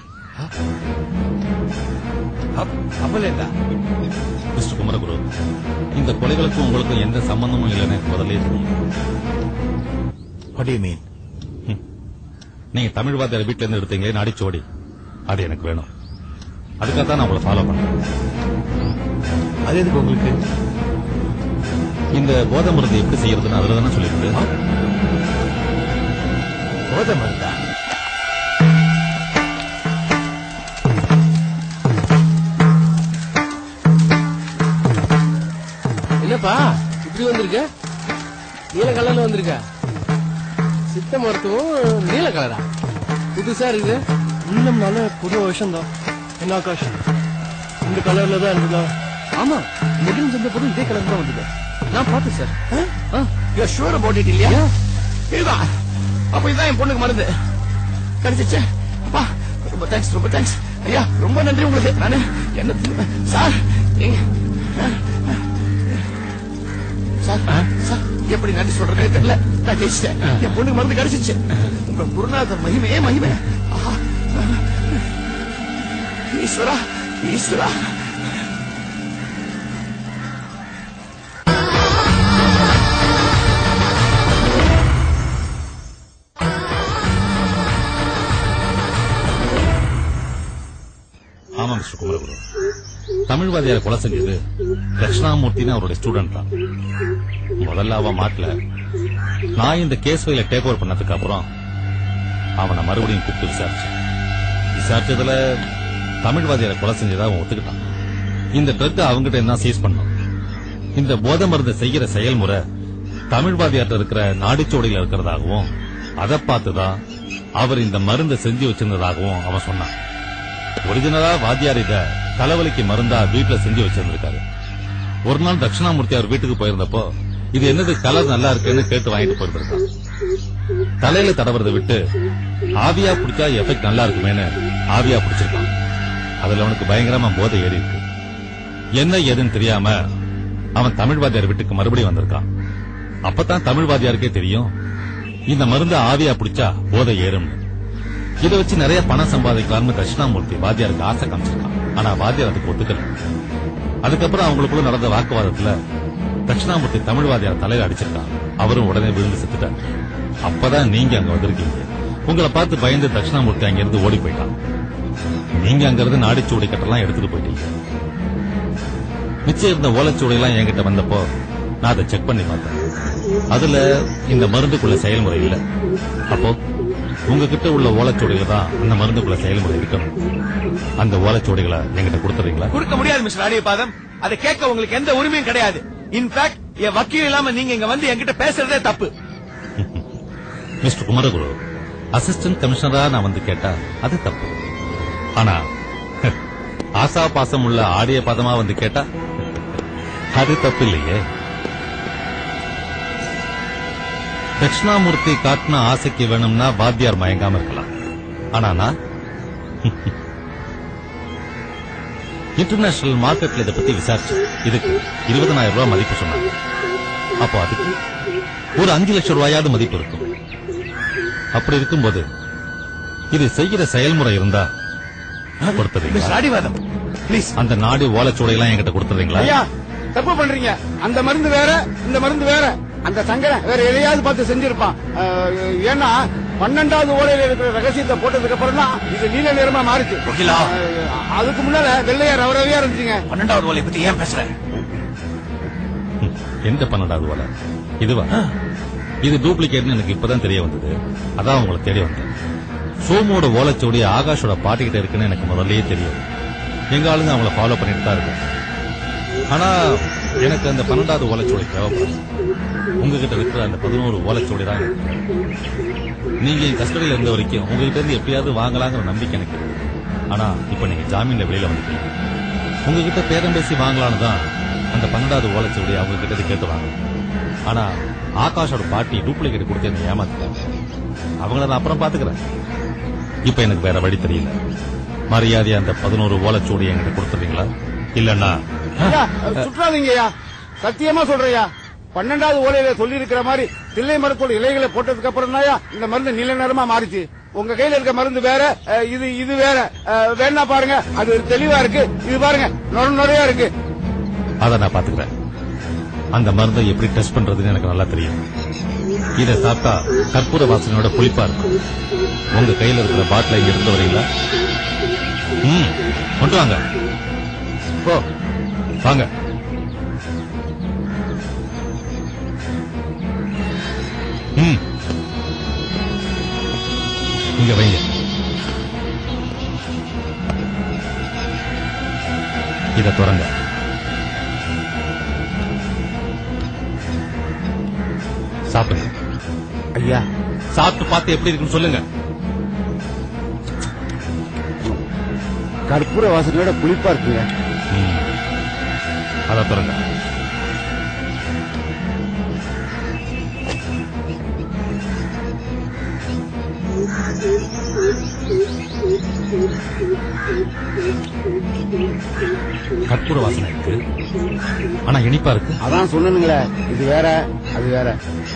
அப்பலேண்டா மிஸ்டர் குமரகுரு இந்த கொலைகளுக்கும் உங்களுக்கும் எந்த சம்பந்தமும் இல்லைன்னு எனக்கு முதல்ல தெரியும் வாட் யூ மீன் நீங்க தமிழ் வாத்தியார் வீட்டுல இருந்து எடுத்தீங்களே நாடிச்சோடி அது எனக்கு வேணும் அதுக்காக தான் நான் உங்களை ஃபாலோ பண்றேன் அது எதுக்கு உங்களுக்கு இந்த போதை மருந்து எப்படி செய்யறதுன்னு அதுல தானே சொல்லிருக்கு போதை மருந்தா என்னப்பா இப்படி வந்திருக்க நீல கலர்ல வந்திருக்க சித்த மருத்துவம் நீல கலரா புதுசா இருக்குது உள்ளம்னால புது வருஷம் தான் என்ன ஆகாஷ் இந்த கலர்ல தான் இருந்ததா ஆமா முதல் வந்த போது இதே கலர் தான் வந்தது நான் பார்த்தேன் sir you sure about it இல்லையா இதுதான் அப்ப இதுதான் என் பொண்ணுக்கு மருந்து கிடைச்சிச்சு அப்பா ரொம்ப தேங்க்ஸ் ரொம்ப தேங்க்ஸ் ஐயா ரொம்ப நன்றி உங்களுக்கு நானு என்ன சார் எங்க- சார் சார் எப்படி நன்றி சொல்றதே தெரியல நான் ஜெயிச்சிட்டேன் என் பொண்ணுக்கு மருந்து கிடைச்சிச்சு உங்க குருநாதர் மகிமையே மகிமை ஆஹா. ஈஸ்வரா ஈஸ்வரா ஆமா மிஸ்டர் குமரகுரு தமிழ் வாத்தியாரை கொலை செஞ்சது தட்சிணாமூர்த்தின்னு அவருடைய ஸ்டூடெண்ட் தான் முதல்ல அவன் மாட்டல நான் இந்த கேஸ் ஃபைல டேக் ஓவர் பண்ணதுக்கு அப்புறம் அவனை மறுபடியும் கூப்பிட்டு விசாரிச்சேன் விசாரிச்சதுல தமிழ் வாத்தியாரை கொலை செஞ்சதா அவன் ஒத்துக்கிட்டான் இந்த ட்ரக் அவங்ககிட்ட என்ன சீஸ் பண்ணோம் இந்த போதை மருந்து செய்யற செயல்முறை தமிழ் வாத்தியார்ட்ட இருக்கிற நாடிச்சோடையில இருக்கிறதாகவும் அதை பார்த்துதான் அவர் இந்த மருந்தை செஞ்சு வச்சிருந்ததாகவும் அவன் சொன்னான் ஒரிஜினலா வாத்தியார் இத தலைவலிக்கு மருந்தா வீட்டுல செஞ்சு வச்சிருந்திருக்காரு ஒரு நாள் தட்சிணாமூர்த்தி அவர் வீட்டுக்கு போயிருந்தப்போ இது என்னது கலர் நல்லா இருக்குன்னு கேட்டு வாங்கிட்டு போயிருந்திருக்கான் தலையில தடவுறதை விட்டு ஆவியா பிடிச்சா எஃபெக்ட் நல்லா இருக்குமேன்னு ஆவியா பிடிச்சிருக்கான் அதுல அவனுக்கு பயங்கரமா போதை ஏறி இருக்கு என்ன ஏதுன்னு தெரியாம அவன் தமிழ் வாத்தியார் வீட்டுக்கு மறுபடியும் வந்திருக்கான் அப்பதான் தமிழ் வாத்தியாருக்கே தெரியும் இந்த மருந்து ஆவியா பிடிச்சா போதை ஏறும்னு இதை வச்சு நிறைய பணம் சம்பாதிக்கலாம்னு தட்சிணாமூர்த்தி வாத்தியாருக்கு ஆசை காமிச்சிருக்கான் ஆனா வாத்தியார் அதுக்கு ஒத்துக்கல அதுக்கப்புறம் அவங்களுக்குள்ள நடந்த வாக்குவாதத்துல தட்சிணாமூர்த்தி தமிழ் வாத்தியார் தலையில அடிச்சிருக்கான் அவரும் உடனே விழுந்து செத்துட்டார் அப்பதான் நீங்க அங்க வந்திருக்கீங்க உங்களை பார்த்து பயந்து தட்சிணாமூர்த்தி அங்க இருந்து ஓடி போயிட்டான் நீங்க அங்க இருந்து நாடிச்சூடி கட்டெல்லாம் எடுத்துட்டு போயிட்டீங்க மிச்சம் இருந்த ஓலைச்சுவடி எல்லாம் என்கிட்ட வந்தப்போ நான் அதை செக் பண்ணி பார்த்தேன் அதுல இந்த மருந்துக்குள்ள செயல்முறை இல்ல அப்போ உங்ககிட்ட உள்ள ஓலைச்சுவடியில தான் அந்த மருந்துக்குள்ள செயல்முறை இருக்கணும் அந்த ஓலைச்சுவடிகளை என்கிட்ட கொடுத்துறீங்களா கொடுக்க முடியாது மிஸ்டர் அடியபாதம் அதை கேட்க உங்களுக்கு எந்த உரிமையும் கிடையாது இன்ஃபேக்ட் என் வக்கீல் இல்லாம நீங்க இங்க வந்து என்கிட்ட பேசுறதே தப்பு மிஸ்டர் குமரகுரு அசிஸ்டன்ட் கமிஷனரா நான் வந்து கேட்டா அது தப்பு ஆனா ஆசா பாசம் உள்ள ஆடிய பதமா வந்து கேட்டா அது தப்பு இல்லையே தட்சிணாமூர்த்தி காட்டின ஆசைக்கு வேணும்னா வாத்தியார் மயங்காம இருக்கலாம் ஆனா நான் இன்டர்நேஷனல் மார்க்கெட்ல இதை பத்தி விசாரிச்சு இதுக்கு இருபதனாயிரம் ரூபாய் மதிப்பு சொன்னாங்க அப்போ அதுக்கு ஒரு அஞ்சு லட்சம் ரூபாயாவது மதிப்பு இருக்கும் அப்படி இருக்கும்போது இது செய்கிற செயல்முறை இருந்தா கொடுத்துறீங்களா அடிவாதம் ப்ளீஸ் அந்த நாடி ஓலைச்சுவடையெல்லாம் என்கிட்ட கொடுத்துறீங்களா ஐயா தப்பு பண்றீங்க அந்த மருந்து வேற இந்த மருந்து வேற அந்த சங்கரன் வேற எதையாவது பார்த்து செஞ்சிருப்பான் அஹ், ஏன்னா பன்னெண்டாவது ஓலையில இருக்கிற ரகசியத்தை போட்டதுக்கு அப்புறம் தான் இது நீல நிறமா மாறுச்சு அஹ், அதுக்கு முன்னால வெள்ளையா ரவரவையா இருந்துச்சுங்க பன்னெண்டாவது ஓலை பத்தி ஏன் பேசுற எந்த பன்னெண்டாவது ஓலை இதுவா இது டூப்ளிகேட்னு எனக்கு இப்பதான் தெரிய வந்தது அதான் உங்களை தேடி வந்தேன் சோமோட ஓலைச்சுவடி ஆகாஷோட பாட்டிக்கிட்ட இருக்குன்னு எனக்கு முதல்லயே தெரியும் எங்க ஆளுங்க அவங்கள ஃபாலோ பண்ணிட்டு தான் இருக்கும் ஆனா எனக்கு அந்த பன்னெண்டாவது ஓலைச்சுவடி தேவைப்படும் உங்ககிட்ட இருக்கிற அந்த பதினோரு ஓலைச்சுவடி தான் எனக்கு தேவை. நீங்க என் கஸ்டடியில இருந்த வரைக்கும் உங்ககிட்ட இருந்து எப்படியாவது வாங்கலாங்கிற நம்பிக்கை எனக்கு இருக்கு ஆனா இப்ப நீங்க ஜாமீன்ல வெளியில வந்துட்டீங்க உங்ககிட்ட பேரம் பேசி வாங்கலான்னு தான் அந்த பன்னெண்டாவது ஓலைச்சுவடி அவங்க கிட்ட இருந்து கேட்டு வாங்க ஆனா ஆகாஷோட பாட்டி டூப்ளிகேட் கொடுத்து என்ன ஏமாத்திட்டாங்க அவங்கள நான் அப்புறம் பாத்துக்கிறேன் இப்ப எனக்கு வேற வழி தெரியல மரியாதையா அந்த பதினோரு ஓலைச்சுவடி என்கிட்ட கொடுத்துறீங்களா இல்லன்னா ஐயா சுற்றாதீங்க ஐயா சத்தியமா சொல்றேயா பன்னெண்டாவது ஓலையில சொல்லி இருக்கிற மாதிரி தில்லை மரத்தோட இலைகளை போட்டதுக்கு அப்புறம் இந்த மருந்து நீல நிறமா மாறிச்சு உங்க கையில இருக்க மருந்து வேற அஹ், இது இது வேற அஹ், வேணா பாருங்க அது தெளிவா இருக்கு இது பாருங்க நொர நொறையா இருக்கு அதை நான் பாத்துக்கிறேன் அந்த மருந்தை எப்படி டெஸ்ட் பண்றதுன்னு எனக்கு நல்லா தெரியும் இதை சாப்பிட்டா கற்பூர வாசனையோட புளிப்பா இருக்கும் உங்க கையில இருக்கிற பாட்டில இங்க இருந்து வரீங்களா ம் கொண்டு வாங்க போ வாங்க ம் இங்க வைங்க இத திறங்க சாப்பிடுங்க ஐயா சாப்பிட்டு பார்த்து எப்படி இருக்குன்னு சொல்லுங்க கற்பூர வாசனையோட புளிப்பா இருக்குங்க ம். அத திறங்க கற்பூர வாசனை இருக்கு ஆனா இனிப்பா இருக்கு அதான் சொன்னனுங்களே இது வேற அது வேற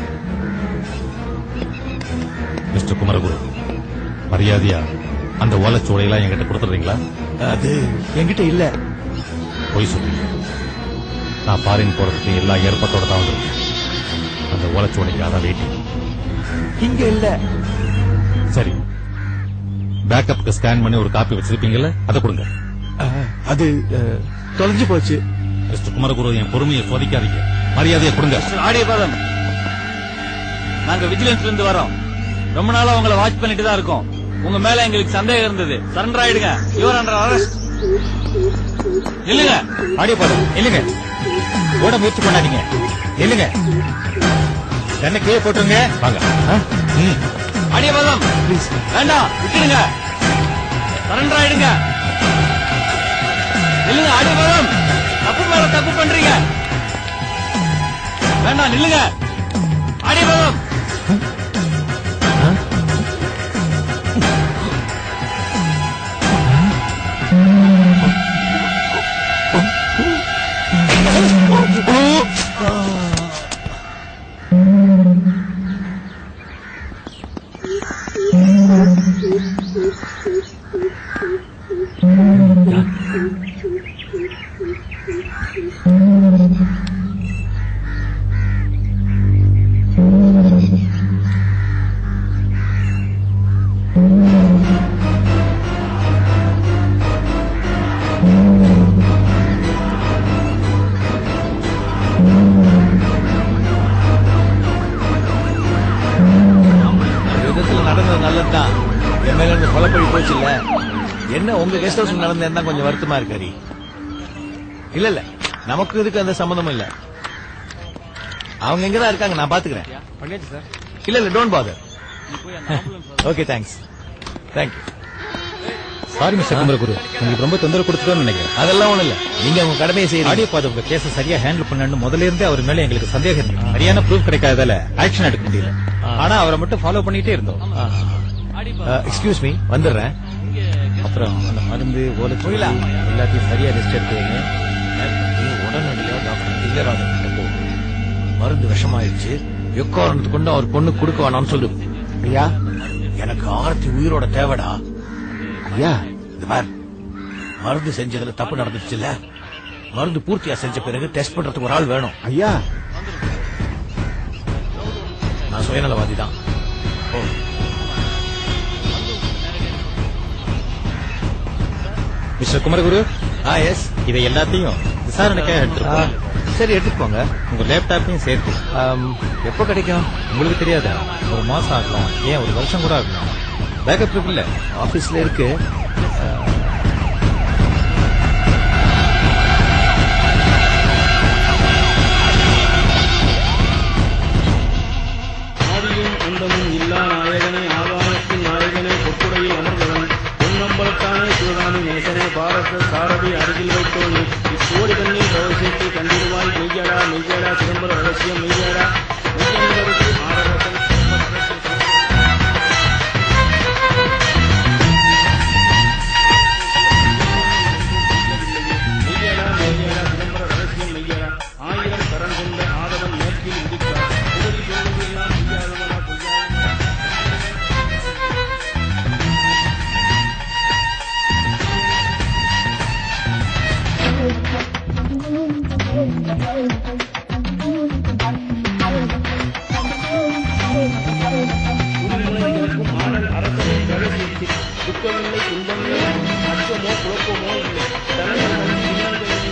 மிஸ்டர் குமரகுரு மரியாதையா அந்த ஓலைச்சுவடையெல்லாம் என்கிட்ட கொடுத்துறீங்களா அது என்கிட்ட இல்ல பொய் சொல்றீங்க நான் ஃபாரின் போறதுக்கு எல்லா ஏற்பாட்டோட தான் வந்திருக்கேன் அந்த ஓலைச்சுவடைக்கு அதான் வெயிட்டிங் இங்க இல்ல சரி பேக்கப்புக்கு ஸ்கேன் பண்ணி ஒரு காப்பி வச்சிருப்பீங்கல்ல அதை கொடுங்க அஹ், அது அஹ், தொலைஞ்சு போச்சு மிஸ்டர் குமரகுரு என் பொறுமையை சோதிக்காதீங்க மரியாதையை கொடுங்க ஆடியபாதம் நாங்க விஜிலன்ஸ்ல இருந்து வரோம் ரொம்ப நாளா உங்களை வாட்ச் பண்ணிட்டு தான் இருக்கோம் உங்க மேல எங்களுக்கு சந்தேகம் இருந்தது சரண்டர் ஆயிடுங்க யுவர் அண்டர் அரெஸ்ட் இல்லங்க ஆடியபாதம் இல்லைங்க ஓட முயற்சி பண்ணாதீங்க இல்லைங்க என்ன கீழே போட்டுருங்க வாங்க ம். ஆடியபாதம் வேண்டாம் விட்டுடுங்க சரண்டர் ஆயிடுங்க இல்லங்க ஆடியபாதம் தப்பு மேல தப்பு பண்றீங்க வேண்டாம் நில்லுங்க ஆடியபாதம் விதத்துல நடந்தது நல்லதுதான் என் மேல இருந்து கொலைப்பழி போச்சு இல்ல என்ன உங்க கெஸ்ட் ஹவுஸ் நடந்ததுன்னா கொஞ்சம் வருத்தமா இருக்கு ஹரி இல்ல இல்ல நமக்கு இதுக்கு அந்த சம்மந்தம் இல்ல அவங்க எங்கதான் இருக்காங்க நான் பாத்துக்கிறேன் பண்ணியாச்சு சார் இல்ல இல்ல don't bother okay thanks thank you sorry mister Kumaraguru உங்களுக்கு ரொம்ப தொந்தரவு கொடுத்துட்டோம்னு நினைக்கிறேன் அதெல்லாம் ஒண்ணும் இல்ல நீங்க உங்க கடமையை செய்யறீங்க ஆடியோ பாது உங்க கேஸ சரியா ஹேண்டில் பண்ணணும் முதல்ல இருந்தே அவர் மேல எங்களுக்கு சந்தேகம் இருந்தது சரியான ப்ரூஃப் கிடைக்காததால ஆக்ஷன் எடுக்க முடியல ஆனா அவரை மட்டும் ஃபாலோ பண்ணிட்டே இருந்தோம் எக்ஸ்கியூஸ் மீ வந்துடுறேன் அப்புறம் அந்த மருந்து ஓலை புரியல. எல்லாத்தையும் சரியா லிஸ்ட் எடுத்து வைங்க நீ உடனடியா டாக்டர் தில்லராஜன் கிட்ட போ மருந்து விஷமாயிடுச்சு எக்காரணத்து கொண்டு அவர் பொண்ணு கொடுக்க வேணாம்னு சொல்லு ஐயா எனக்கு ஆர்த்தி உயிரோட தேவைடா ஐயா இந்த பார் மருந்து செஞ்சதுல தப்பு நடந்துச்சுல்ல மருந்து பூர்த்தியா செஞ்ச பிறகு டெஸ்ட் பண்றதுக்கு ஒரு ஆள் வேணும் ஐயா நான் சுயநலவாதி தான் ஓ மிஸ்டர் குமரகுரு ஆ எஸ் இதை எல்லாத்தையும் விசாரணைக்காக எடுத்துருக்கோம் சரி எடுத்துட்டு போங்க உங்க லேப்டாப்பையும் சேர்த்து ஆம், எப்போ கிடைக்கும் உங்களுக்கு தெரியாதா ஒரு மாசம் ஆகலாம் ஏன் ஒரு வருஷம் கூட ஆகலாம் பேக்கப் ட்ரிப் இல்ல ஆபீஸ்ல இருக்கு ஆதியும் அந்தமும் இல்லா நாயகனே ஆகாயத்தின் நாயகனே பொற்குடையில் அமர்ந்தவன் பொன்னம்பலத்தானே சிவகாமி நேசனே பாரத சாரதி அருகில் வைத்தோனே இக்கோடி கண்ணில் பிரவேசித்து கண்டிடுவாய் உயிரிழந்தவர்களுக்கும் மாடல் அரசனின் ரகசியத்தில் துக்கமில்லை துன்பமில்லை அச்சமோ குழப்பமோ இல்லை தலைவர்கள் இன்னல்களில்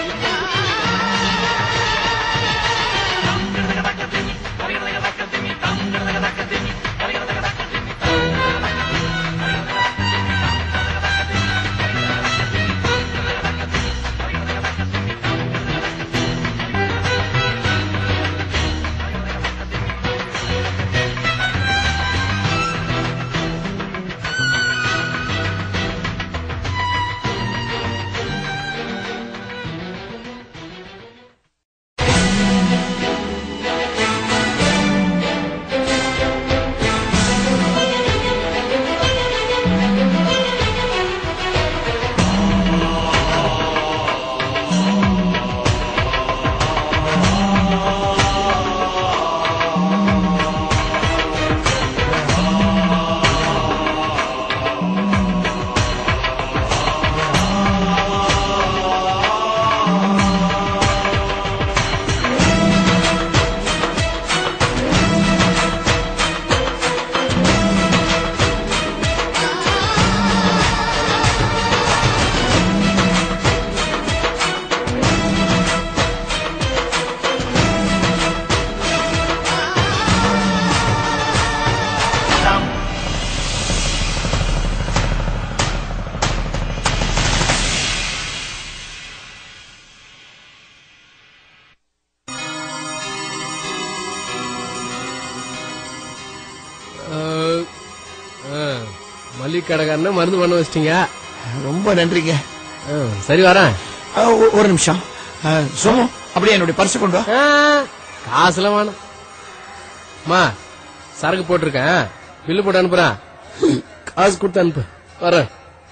மல்லிகை கடைக்காரன மருந்து பண்ண வச்சிட்டீங்க ரொம்ப நன்றிங்க சரி வரேன் ஆ, ஒ- ஒரு நிமிஷம் ஆ, சோமு அப்படியே என்னுடைய பர்ஸ் கொண்டு வா ஆ, காசுலாம் வேணும் அம்மா சரக்கு போட்டிருக்கேன் பில்லு போட்டு அனுப்புறேன் காசு கொடுத்து அனுப்பு வரேன்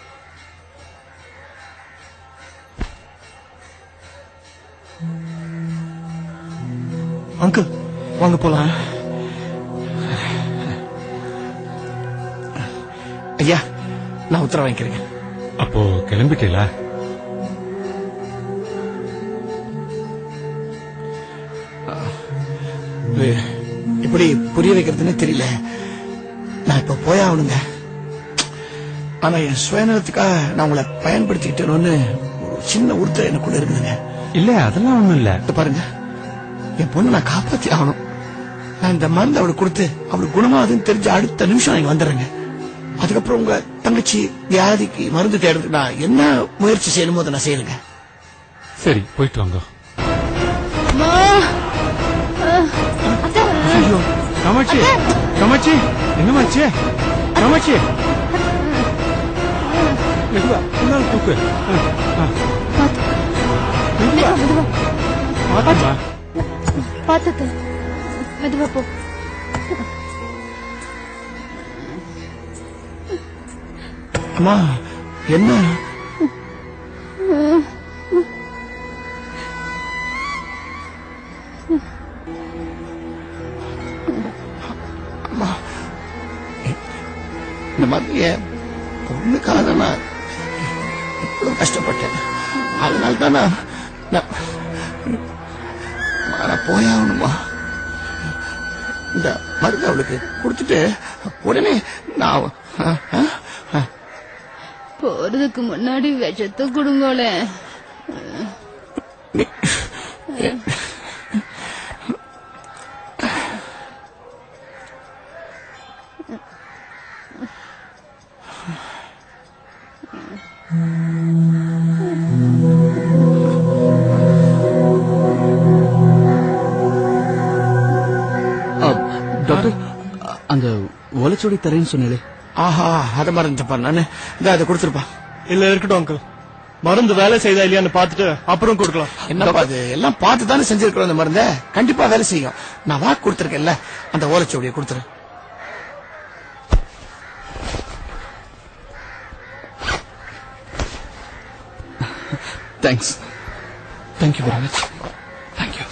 அங்கிள் வாங்க போலாம் ஐயா நான் உத்தரவு வாங்கிக்கிறேங்க அப்போ கிளம்பிட்டீங்களா இது எப்படி புரிய வைக்கிறதுன்னு தெரியல நான் இப்ப போயாகணுங்க ஆனா என் சுயநலத்துக்காக நான் உங்களை பயன்படுத்திக்கிட்டேன்னு ஒரு சின்ன உறுத்தல் எனக்குள்ள இருக்குதுங்க இல்ல அதெல்லாம் ஒண்ணும் இல்ல இத பாருங்க என் பொண்ணு நான் காப்பாத்தி ஆகணும் நான் இந்த மருந்து அவளுக்கு கொடுத்து அவளுக்கு குணமாகுதுன்னு தெரிஞ்ச அடுத்த நிமிஷம் நான் இங்க வந்துடுறேங்க அதுக்கப்புறம் உங்க தங்கச்சி வியாதிக்கு மருந்து தேடுறதுக்கு நான் என்ன முயற்சி செய்யணுமோ அதை நான் செய்யணுங்க சரி போயிட்டு வாங்க அம்மா அத்தை ஐயோ காமாட்சி காமாட்சி என்னமாச்சு காமாட்சி மெதுவா முன்னால தூக்கு ஆ, ஆ. மெதுவா பாத்துமா பாத்துட்டு மெதுவா போ அம்மா என்ன அம்மா இந்த மாதிரி என் பொண்ணுக்காக நான் இவ்வளவு கஷ்டப்பட்டேன் அதனால தான் நான் நான் அம்மா, நான் போயாகணுமா இந்த மருந்து அவளுக்கு கொடுத்துட்டு உடனே நான் ஆ, ஆ, ஆ, போறதுக்கு முன்னாடி விஷத்தை கொடுங்களே டாக்டர் அந்த ஓலைச்சுவடி தரேன்னு சொன்னேன் ஆஹா அதை மறந்துட்டப்பா நானு இந்த அதை கொடுத்துருப்பா இல்ல இருக்கட்டும் அங்கிள் மருந்து வேலை செய்தா இல்லையான்னு பார்த்துட்டு அப்புறம் கொடுக்கலாம் என்னப்பா அது எல்லாம் பார்த்து தானே செஞ்சிருக்கிறோம் இந்த மருந்த கண்டிப்பா வேலை செய்யும் நான் வாக்கு கொடுத்துருக்கேன்ல அந்த ஓலைச்சுவடியை கொடுத்துரு thanks thank you very much thank you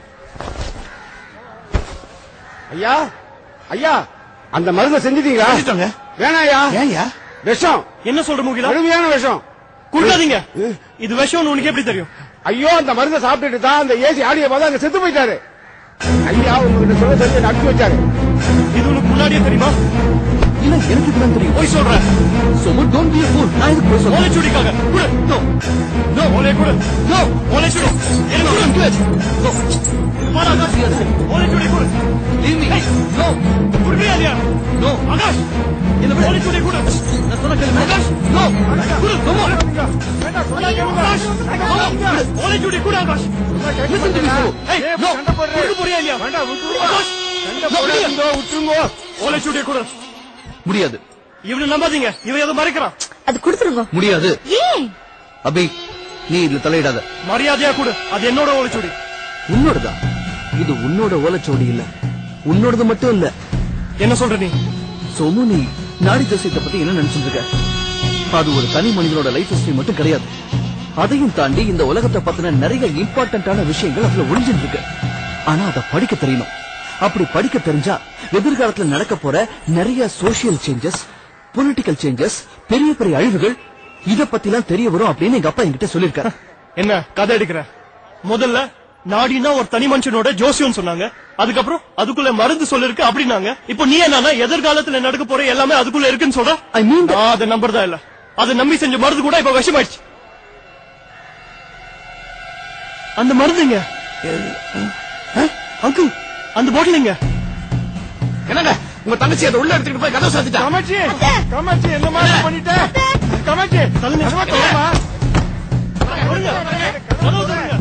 ஐயா ஐயா அந்த மருந்தை செஞ்சிட்டீங்களா செஞ்சுட்டோங்க வேணாம் ஐயா ஏன்யா விஷம் என்ன சொல்ற முகிலா கடுமையான விஷம் குடுக்காதீங்க இது விஷம்னு உனக்கு எப்படி தெரியும் ஐயோ அந்த மருந்தை சாப்பிட்டுட்டு தான் அந்த ஏசி ஆடிய பார்த்தா அங்க செத்து போயிட்டாரு ஐயா உங்ககிட்ட சொல்ல சொல்லி நட்டு வச்சாரு இது உனக்கு முன்னாடியே தெரியுமா இல்ல எனக்கு இப்பதான் தெரியும் போய் சொல்றேன் Somu don't be a fool நான் இதுக்கு போய் சொல்றேன் ஓலைச்சுடிக்காக குடு நோ நோ ஓலை குடு நோ ஓலைச்சுடி எனக்கு குடு பாரு ஆகாஷ் ஓலைச்சுடி குடு லீவ் மீ நோ குடுறியா இல்லையா நோ ஆகாஷ் என்ன விடு. ஓலைச்சுடி குடு நான் சொன்ன கேளுங்க ஆகாஷ் நோ குடு come on. ஓலைச்சுடி குடு Akash Listen to me, Somu. ஏய் No. குடுக்க போறியா இல்லையா ஆகாஷ் விட்டுருங்கோ ஓலைச்சுடி குடு முடியாது இவனை நம்பாதீங்க இவன் எதை மறைக்கிறான் அது கொடுத்துருங்க முடியாது ஏன் அபி நீ இதுல தலையிடாத மரியாதையா கொடு அது என்னோட ஓலைச்சுடி உன்னோடதா இது உன்னோட ஓலைச்சோடி இல்ல உன்னோடது மட்டும் இல்ல என்ன சொல்ற நீ சோமு நீ நாடி ஜோசியத்தை பத்தி என்ன நினைச்சிட்டு இருக்க அது ஒரு தனி மனிதனோட லைஃப் ஹிஸ்டரி மட்டும் கிடையாது அதையும் தாண்டி இந்த உலகத்தை பத்தின நிறைய இம்பார்ட்டன்டான விஷயங்கள் அதுல ஒளிஞ்சிட்டு இருக்கு ஆனா அதை படிக்க தெரியணும் அப்படி படிக்க தெரிஞ்சா எதிர்காலத்துல நடக்க போற நிறைய சோசியல் சேஞ்சஸ் பொலிட்டிக்கல் சேஞ்சஸ் பெரிய பெரிய அழிவுகள் இத பத்திலாம் தெரிய வரும் அப்படின்னு எங்க அப்பா என்கிட்ட சொல்லிருக்காரு என்ன கதை எடுக்கிற முதல்ல நாடினா ஒரு தனி மனுஷனோட ஜோசியம் சொன்னாங்க அதுக்கப்புறம் அதுக்குள்ள மருந்து சொல்லிருக்கு அப்படின்னாங்க இப்போ நீ என்னன்னா எதிர்காலத்துல நடக்க போற எல்லாமே அதுக்குள்ள இருக்குன்னு சொல்ற ஐ மீன் நான் அதை நம்புறதா இல்ல அதை நம்பி செஞ்ச மருந்து கூட இப்ப விஷமாயிடுச்சு அந்த மருந்துங்க அங்கிள் அந்த பாட்டிலுங்க என்னங்க உங்க தங்கச்சி அதை உள்ள எடுத்துக்கிட்டு போய் கதவு சாத்திட்டா கமாச்சி கமாச்சி என்ன மாதிரி பண்ணிட்ட கமாச்சி தள்ளுங்க. கதவை திறம்மா. கதவு திறங்க.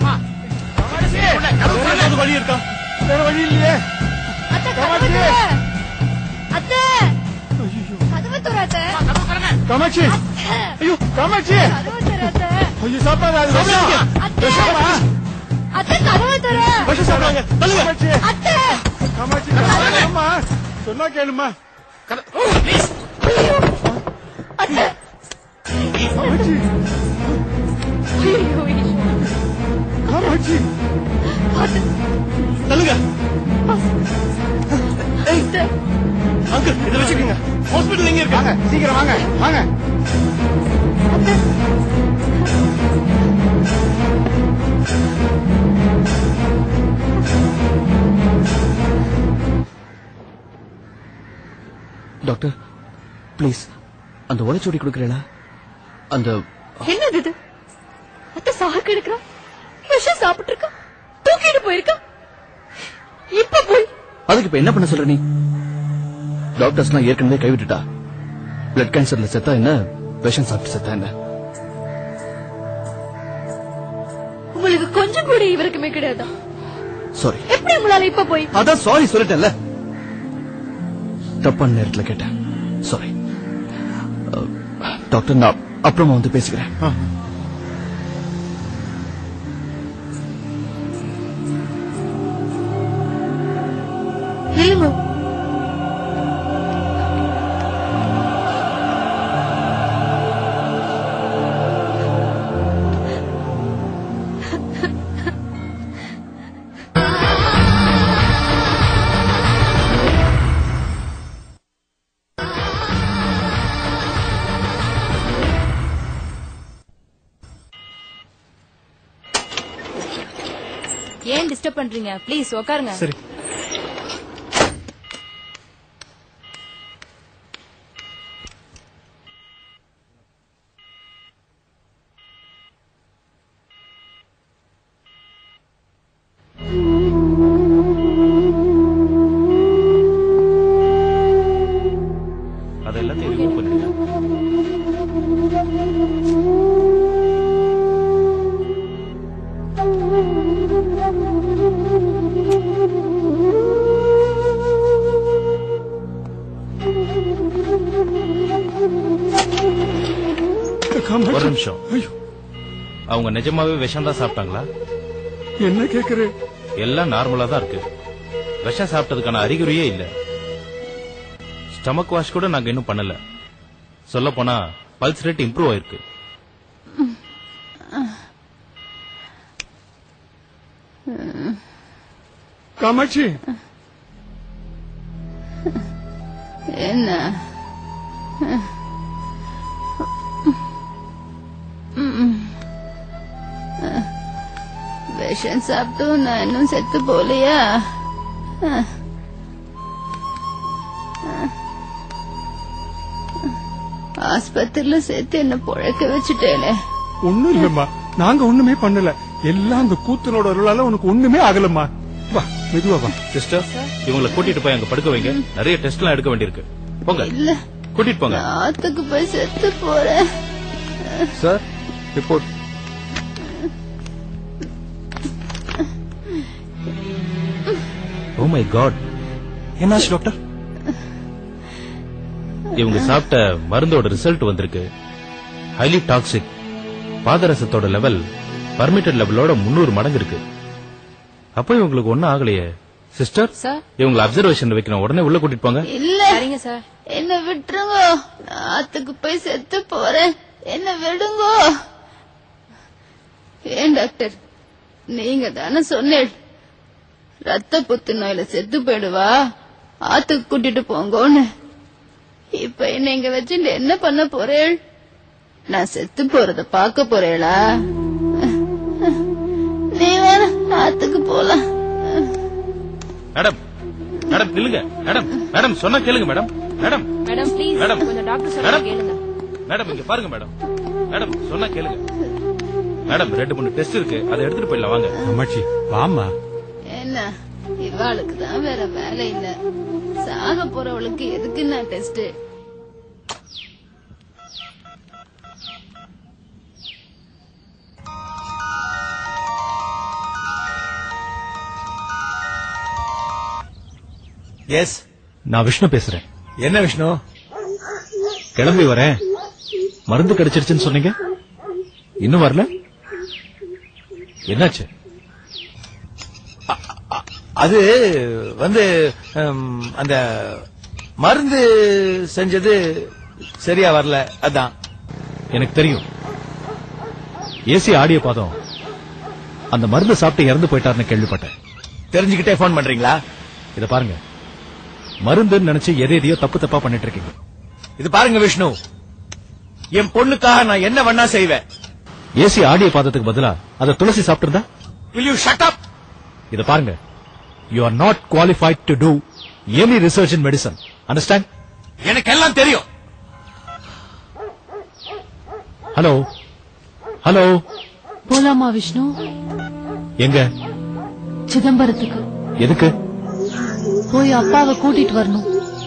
வேற ஏதாவது வழி இருக்கா வேற வழி இல்லையே அத்தை கதவு திற. அத்தை கதவு திற, அத்தை. கமாச்சி ஐயோ கமாச்சி கதவு திற, அத்தை. ஐயோ சாப்பாடு அது விஷம். அத்தை. விஷமா? அத்தை கதவு திற. விஷம் சாப்பிடுறாங்க தள்ளுங்க கமாச்சி அத்தை கமாச்சி கதவை திறம்மா. சொன்னா கேளுமா அத்தை கமாச்சி ஐயோ, ஈஸ்வரா. கமாச்சி அத்தை. தள்ளுங்க அத்தை. அங்கிள் இதை வச்சுக்கோங்க ஹாஸ்பிட்டல் எங்க வாங்க இருக்காங்க சீக்கிரம் வாங்க வாங்க டாக்டர் ப்ளீஸ் அந்த ஓலைச்சோடி கொடுக்கறேனா அந்த என்னது இது அத்தை சாக்கு எடுக்கிறா விஷம் சாப்பிட்டு இருக்கா தூக்கிட்டு போயிருக்கா இப்ப போய் அதுக்கு இப்ப என்ன பண்ண சொல்ற நீ டாக்டர்ஸ்லாம் ஏற்கனவே கைவிட்டுட்டா பிளட் கேன்சர்ல செத்தா என்ன விஷம் சாப்பிட்டு செத்தா என்ன உங்களுக்கு கொஞ்சம் கூட இவருக்குமே கிடையாதா சாரி எப்படி உங்களால இப்ப போய் அதான் சாரி சொல்லிட்டேன்ல தப்பான நேரத்துல கேட்டேன் சாரி டாக்டர் நான் அப்புறமா வந்து பேசிக்கிறேன் இல்லைங்க ஏன் டிஸ்டர்ப் பண்றீங்க ப்ளீஸ் உட்காருங்க சரி அதை எல்லாத்தையும் ரிமூவ் பண்ணிடுங்க ஒரு நிமிஷம் அவங்க நிஜமாவே விஷம் தான் சாப்பிட்டாங்களா என்ன கேக்குற எல்லாம் நார்மலா தான் இருக்கு விஷம் சாப்பிட்டதுக்கான அறிகுறியே இல்ல ஸ்டமக் வாஷ் கூட நாங்க இன்னும் பண்ணல சொல்ல போனா பல்ஸ் ரேட் இம்ப்ரூவ் ஆயிருக்கு காமாட்சி என்ன ம். விஷம் சாப்பிட்டும் நான் இன்னும் செத்து போலையா அஹ். அஹ். ஆஸ்பத்திரியில சேர்த்து என்ன புழைக்க வச்சுட்டேனே ஒண்ணும் இல்லம்மா நாங்க ஒண்ணுமே பண்ணல எல்லாம் அந்த கூத்தனோட அருளால உனக்கு ஒண்ணுமே ஆகலம்மா வா மெதுவா வா சிஸ்டர் இவங்களை கூட்டிட்டு போய் அங்க படுக்க வைங்க நிறைய டெஸ்ட் எல்லாம் எடுக்க வேண்டியிருக்கு போங்க இல்ல கூட்டிட்டு போங்க நான் ஆத்துக்கு போய் செத்து போறேன் sir report oh my god என்னாச்சு டாக்டர் இவங்க சாப்பிட்ட மருந்தோட ரிசல்ட் வந்திருக்கு ஹைலி டாக்ஸிக் பாதரசத்தோட லெவல் பர்மிட்டட் லெவலோட முன்னூறு மடங்கு இருக்கு அப்போ இவங்களுக்கு ஒண்ணும் ஆகலையே சிஸ்டர் சார் இவங்களை அப்சர்வேஷன் வைக்கணும் உடனே உள்ள கூட்டிட்டு போங்க இல்ல சரிங்க சார் என்ன விட்டுருங்க நான் ஆத்துக்கு போய் செத்து போறேன் என்ன விடுங்க ஏன் டாக்டர் நீங்க தானே சொன்னேன் ரத்த புத்து நோயில செத்து போயிடுவா ஆத்துக்கு கூட்டிட்டு போங்கன்னு இப்ப என்ன இங்க வச்சுட்டு என்ன பண்ண போறேள் நான் செத்து போறத பார்க்க போறேளா நீ வேணா ஆத்துக்கு போலாம் மேடம் மேடம் நில்லுங்க மேடம் மேடம் சொன்னா கேளுங்க madam madam madam please madam. கொஞ்சம் டாக்டர் சொல்ல மேடம். கேளுங்க மேடம் இங்க பாருங்க மேடம் மேடம் சொன்னா கேளுங்க மேடம் ரெண்டு மூணு டெஸ்ட் இருக்கு அதை எடுத்துட்டு போயிடலாம் வாங்க அம்மாச்சி வாமா என்ன இவாளுக்கு தான் வேற வேலை இல்ல சாக போறவளுக்கு எதுக்கு நான் டெஸ்ட் எஸ் நான் விஷ்ணு பேசுறேன் என்ன விஷ்ணு கிளம்பி வரேன் மருந்து கிடைச்சிருச்சுன்னு சொன்னீங்க இன்னும் வரல என்னாச்சு அது வந்து ஹம், அந்த மருந்து செஞ்சது சரியா வரல அதான் எனக்கு தெரியும் ஏசி ஆடிய பாதம் அந்த மருந்து சாப்பிட்டு இறந்து போயிட்டாருன்னு கேள்விப்பட்டேன் தெரிஞ்சுக்கிட்டே போன் பண்றீங்களா இத பாருங்க மருந்துன்னு நினைச்சு எதை எதையோ தப்பு தப்பா பண்ணிட்டு இருக்கீங்க இது பாருங்க விஷ்ணு என் பொண்ணுக்காக நான் என்ன வேணா செய்வேன் ஏசி ஆடிய பாதத்துக்கு பதிலா அதை துளசி சாப்பிட்டிருந்தா will you shut up இத பாருங்க you are not qualified to do any research in medicine understand எனக்கு எல்லாம் தெரியும் ஹலோ ஹலோ போலாமா விஷ்ணு எங்க சிதம்பரத்துக்கு எதுக்கு போய் அப்பாவை கூட்டிட்டு வரணும்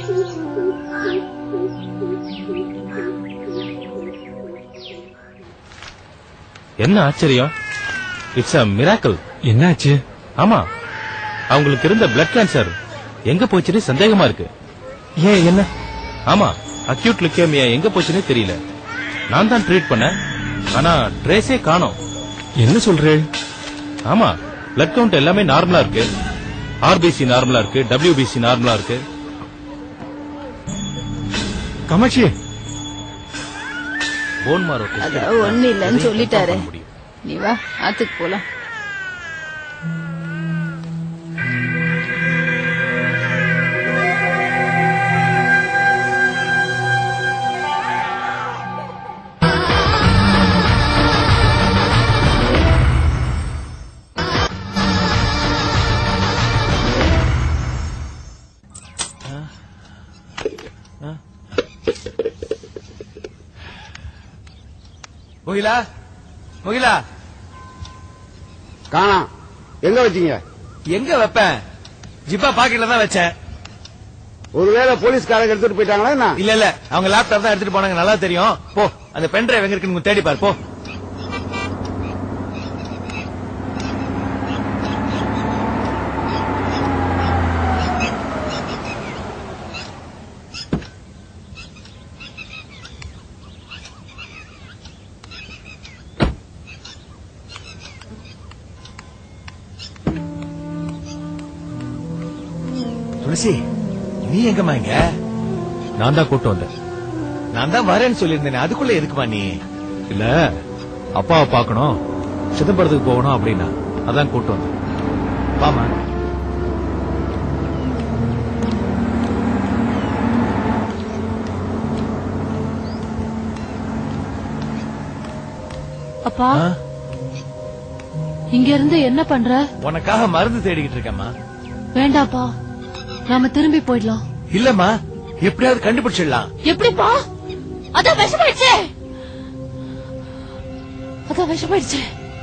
என்ன ஆச்சரியம் இட்ஸ் அ மிராக்கிள் என்னாச்சு ஆமா அவங்களுக்கு இருந்த பிளட் கேன்சர் எங்க போச்சுன்னு சந்தேகமா இருக்கு ஏன் என்ன ஆமா அக்யூட் லுக்கேமியா எங்க போச்சுன்னே தெரியல நான் தான் ட்ரீட் பண்ணேன் ஆனா ட்ரேஸே காணோம் என்ன சொல்றே ஆமா பிளட் கவுண்ட் எல்லாமே நார்மலா இருக்கு ஆர்பிசி நார்மலா இருக்கு டபிள்யூபிசி நார்மலா இருக்கு காமாட்சி போன் மாரோ அதான் ஒண்ணு இல்லைன்னு சொல்லிட்டாரு நீ வா ஆத்துக்கு போலாம் முகிலா முகிலா காணாம் எங்க வச்சீங்க எங்க வைப்பேன் ஜிப்பா பாக்கெட்ல தான் வச்சேன் ஒருவேளை போலீஸ்காரங்க எடுத்துட்டு போயிட்டாங்களா என்ன இல்ல இல்ல அவங்க லேப்டாப் தான் எடுத்துட்டு போனாங்க நல்லா தெரியும் போ அந்த பென் டிரைவ் எங்க இருக்குன்னு தேடி பாரு போ துளசி நீ எங்கம்மா இங்க நான் தான் கூட்டு வந்தேன் நான் தான் வரேன்னு சொல்லியிருந்தேனே அதுக்குள்ள எதுக்குமா நீ இல்ல அப்பாவை பார்க்கணும் சிதம்பரத்துக்கு போகணும் அப்படின்னா அதான் கூட்டு வந்தேன் வாமா அப்பா இங்க இருந்து என்ன பண்ற உனக்காக மருந்து தேடிக்கிட்டு இருக்கேம்மா வேண்டாப்பா நாம திரும்பி போயிடலாம் இல்லம்மா எப்படியாவது கண்டுபிடிச்சிடலாம் எப்படிப்பா அதான் விஷமாயிடுச்சு அதான் விஷமாயிடுச்சு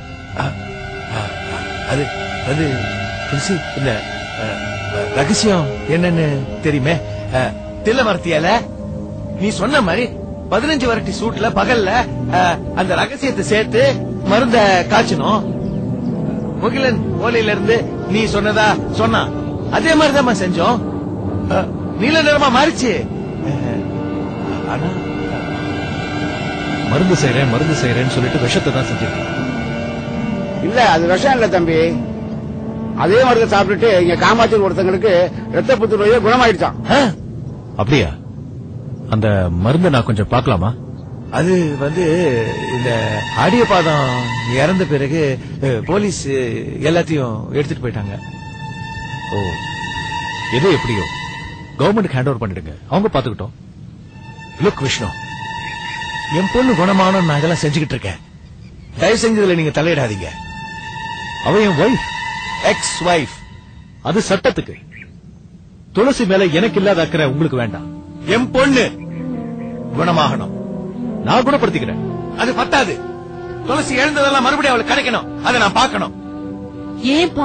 அது அது துளசி இந்த அஹ், அஹ், ரகசியம் என்னன்னு தெரியுமே அஹ், தில்ல மரத்தியால நீ சொன்ன மாதிரி பதினஞ்சு வரட்டி சூட்ல பகல்ல அஹ், அந்த ரகசியத்தை சேர்த்து மருந்த காய்ச்சணும் முகிலன் ஓலையில இருந்து நீ சொன்னதா சொன்னா அதே மாதிரிதான் செஞ்சோம் அஹ், நீல நிறமா மாறிச்சு அஹ், ஆனா மருந்து செய்யறேன் மருந்து செய்யறேன்னு சொல்லிட்டு விஷத்தை தான் செஞ்சிருக்கேன் இல்ல அது விஷம் இல்ல தம்பி அதே மருந்து சாப்பிட்டுட்டு இங்க காமாட்சி ஒருத்தங்களுக்கு ரத்த புத்துநோயே குணமாயிடுச்சான் அப்படியா அந்த மருந்தை நான் கொஞ்சம் பார்க்கலாமா அது வந்து இந்த ஆடியோ பாதம் இறந்த பிறகு அஹ், போலீஸ் எல்லாத்தையும் எடுத்துட்டு போயிட்டாங்க ஓ எது எப்படியோ கவர்மெண்ட்டுக்கு ஹேண்ட் ஓவர் பண்ணிடுங்க அவங்க பாத்துக்கிட்டோம் லுக் விஷ்ணு என் பொண்ணு குணமானும் நான் இதெல்லாம் செஞ்சுக்கிட்டு இருக்கேன் தயவு செஞ்சதுல நீங்க தலையிடாதீங்க அவ என் ஒய்ஃப் எக்ஸ் ஒய்ஃப் அது சட்டத்துக்கு துளசி மேல எனக்கு இல்லாத அக்கறை உங்களுக்கு வேண்டாம் என் பொண்ணு குணமாகணும் நான் குணப்படுத்திக்கிறேன் அது பத்தாது துளசி எழுந்ததெல்லாம் மறுபடியும் அவளுக்கு கிடைக்கணும் அதை நான் பார்க்கணும் ஏன்பா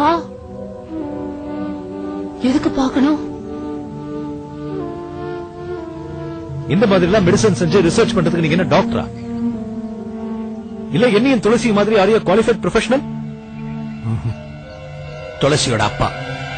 எதுக்கு பார்க்கணும் இந்த மாதிரி எல்லாம் மெடிசன் செஞ்சு ரிசர்ச் பண்றதுக்கு நீங்க என்ன டாக்டரா இல்ல என்னையும் துளசி மாதிரி ஆரியா குவாலிஃபைட் ப்ரொஃபஷனல் துளசியோட அப்பா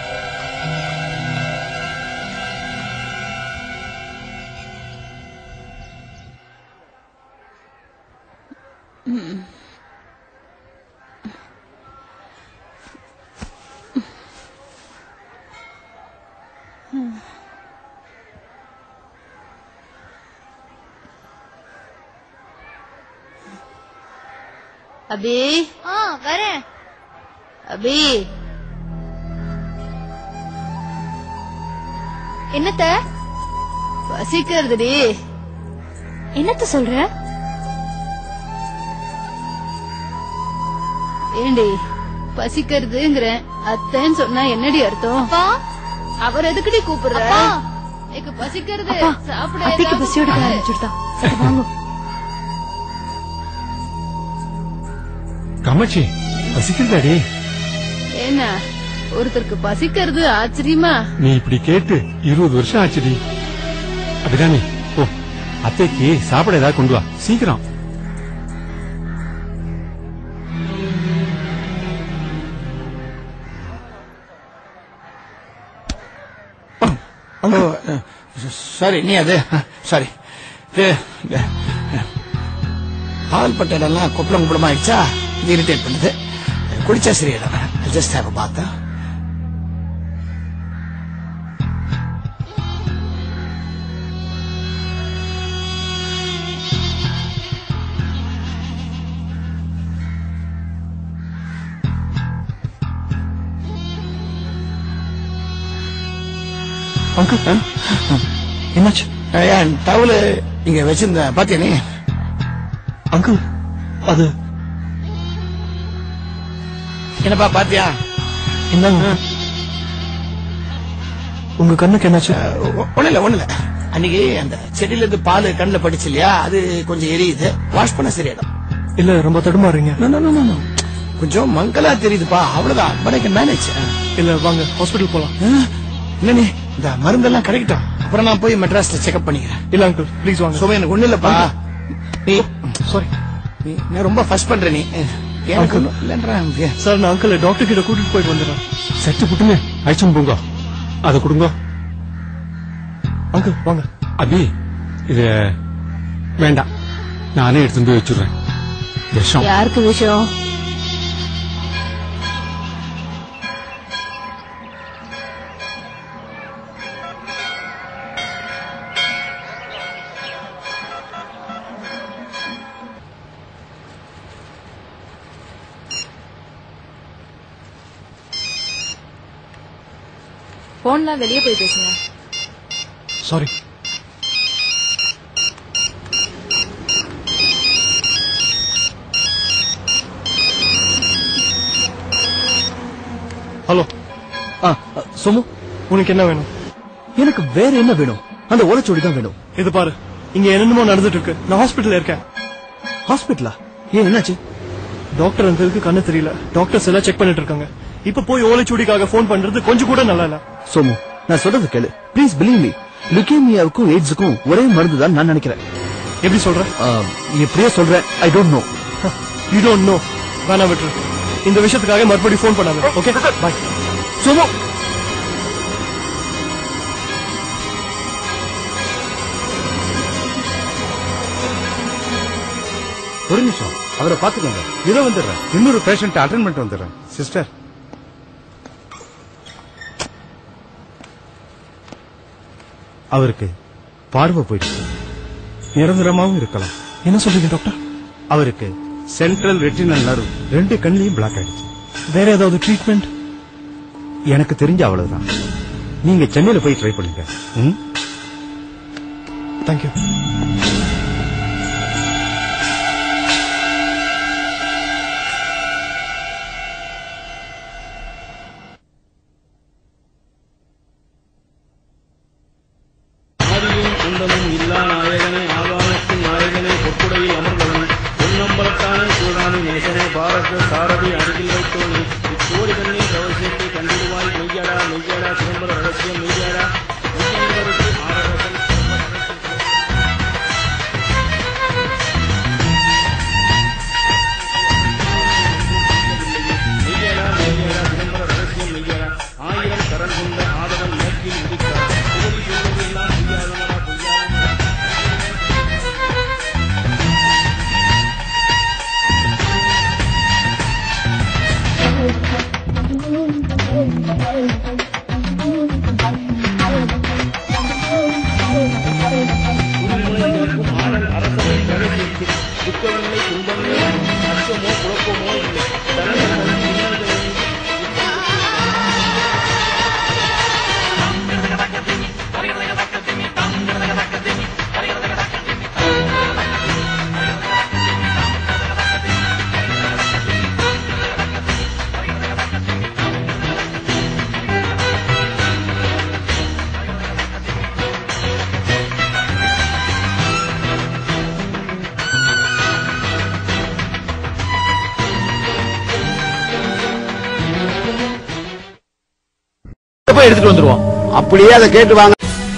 அபி ஆ வரேன் அபி என்னத்த பசிக்கிறதுடி என்னத்த சொல்ற ஏண்டி பசிக்கிறதுங்கிறேன் அத்தைன்னு சொன்னா என்னடி அர்த்தம் அவர் எதுக்குடி கூப்பிடுற அப்பா. எனக்கு பசிக்கிறது அப்பா, சாப்பிட அத்தைக்கு ஏதாவது பசியோட கொடு. ஆரம்பிச்சுடுதா வாங்க காமாட்சி பசிக்கிறதாடி என்ன ஒருத்தருக்கு பசிக்கிறது ஆச்சரியமா நீ இப்படி கேட்டு இருபது வருஷம் ஆச்சுடி அப்படிதானே ஓ அத்தைக்கு சாப்பிட ஏதாவது கொண்டு வா சீக்கிரம் சாரி நீ அது சாரி பால் பட்ட இடம்லாம் கொப்பளம் குப்பளமா ஆயிடுச்சா இது இரிட்டேட் பண்ணுது குடிச்சா சரியில்லை ஜஸ்ட் ஹேவ் பார்த்தா அங்கிள் என்னாச்சு ஏன் டவுல் இங்க வச்சிருந்த பாத்தியா நீ அங்கிள் அது என்னப்பா பாத்தியா இந்தாங்க உங்க கண்ணுக்கு என்னாச்சு ஒண்ணு இல்ல ஒண்ணு இல்ல அன்னைக்கு அந்த செடியில இருந்து பால் கண்ணுல படிச்சு இல்லையா அது கொஞ்சம் எரியுது வாஷ் பண்ண சரியாயிடும் இல்ல ரொம்ப தடுமாறுறீங்க No, no, no, no, no. கொஞ்சம் மங்கலா தெரியுதுப்பா அவ்வளவுதான் பட் ஐ கேன் மேனேஜ் இல்ல வாங்க ஹாஸ்பிடல் போலாம் இல்ல நீ இந்த மருந்தெல்லாம் கிடைக்கட்டும் அப்புறம் நான் போய் மெட்ராஸ்ல செக்அப் பண்ணிக்கிறேன் இல்ல அங்கிள் ப்ளீஸ் வாங்க சும்மா எனக்கு ஒண்ணு இல்லப்பா நீ சாரி நீ நான் ரொம்ப ஃபர்ஸ்ட் பண்ற நீ எனக்கு ஒண்ணும் இல்லன்றா சார் நான் அங்கிள் டாக்டர் கிட்ட கூட்டிட்டு போயிட்டு வந்துடுறேன் சட்டு புட்டுங்க அழிச்சும் போங்க அதை கொடுங்க அங்கிள் வாங்க அபி இது வேண்டாம் நானே எடுத்து போய் வச்சுடுறேன் விஷம் யாருக்கு விஷயம் போன்லாம் வெளியே போய் பேசுங்க சாரி ஹலோ ஆ சோமு உனக்கு என்ன வேணும் எனக்கு வேற என்ன வேணும் அந்த ஓலைச்சுவடி தான் வேணும் இது பாரு இங்க என்னென்னமோ நடந்துட்டு இருக்கு நான் ஹாஸ்பிட்டல்ல இருக்கேன் ஹாஸ்பிட்டலா ஏன் என்னாச்சு டாக்டர் அங்கிளுக்கு கண்ணு தெரியல டாக்டர்ஸ் எல்லாம் செக் பண்ணிட்டு இருக்காங்க இப்ப போய் ஓலைச்சுவடிக்காக ஃபோன் பண்றது கொஞ்சம் கூட நல்லா இல்ல சோமு நான் சொல்றது கேளு ப்ளீஸ் பிலீவ் மீ லுகேமியாவுக்கும் எய்ட்ஸுக்கும் ஒரே மருந்து தான் நான் நினைக்கிறேன் எப்படி சொல்ற எப்படியே சொல்றேன் I don't know you don't know வேணா விட்டுரு இந்த விஷயத்துக்காக மறுபடியும் ஃபோன் பண்ணாங்க ஓகே பாய் சோமு ஒரு நிமிஷம் அவரை பாத்துக்கோங்க இதோ வந்துடுறேன் இன்னொரு பேஷண்ட் அட்டன் பண்ணிட்டு வந்துடுறேன் சிஸ்டர் அவருக்கு பார்வை போயிடுச்சு நிரந்தரமாவும் இருக்கலாம் என்ன சொல்றீங்க டாக்டர் அவருக்கு சென்ட்ரல் ரெட்டினல் நர்வ் ரெண்டு கண்ணிலையும் பிளாக் ஆயிடுச்சு வேற ஏதாவது ட்ரீட்மெண்ட் எனக்கு தெரிஞ்ச அவ்வளவுதான் நீங்க சென்னையில போய் ட்ரை பண்ணுங்க ம்? தேங்க்யூ ஆதியும் குந்தமும் இல்லா நாயகனே ஆகாயத்தின் நாயகனே பொற்குடையில் அமர்ந்தவன் பொன்னம்பலத்தானே சூடானி நேசனே பாரத சாரதி அருகில் வைத்தோனே இக்கோடி கண்ணில் ரகசியத்தை கண்டிடுவாய் மெய்யடா மெய்யடா சிதம்பர ரகசியம் மெய்யடா மெய்யன்பருக்கு ஆரவசன் மெய்யடா மெய்யடா சிதம்பர ரகசியம் மெய்யடா ஆயிரம் கரண் கொண்ட ஆதவன் நோக்கில் உதித்தார் புகழி சொல்வதெல்லாம் பொய்யாதவனா பொய்யாதவனா துன்பமுனைந்திருக்கும் ஆடல் அரசனை கடைபிடிக்கும் துக்கமில்லை துன்பமில்லை அச்சமோ குழப்பமோ இல்லை தனது இன்னல்களை போய் எடுத்துட்டு வந்துருவோம் அப்படியே அதை கேட்டு வாங்க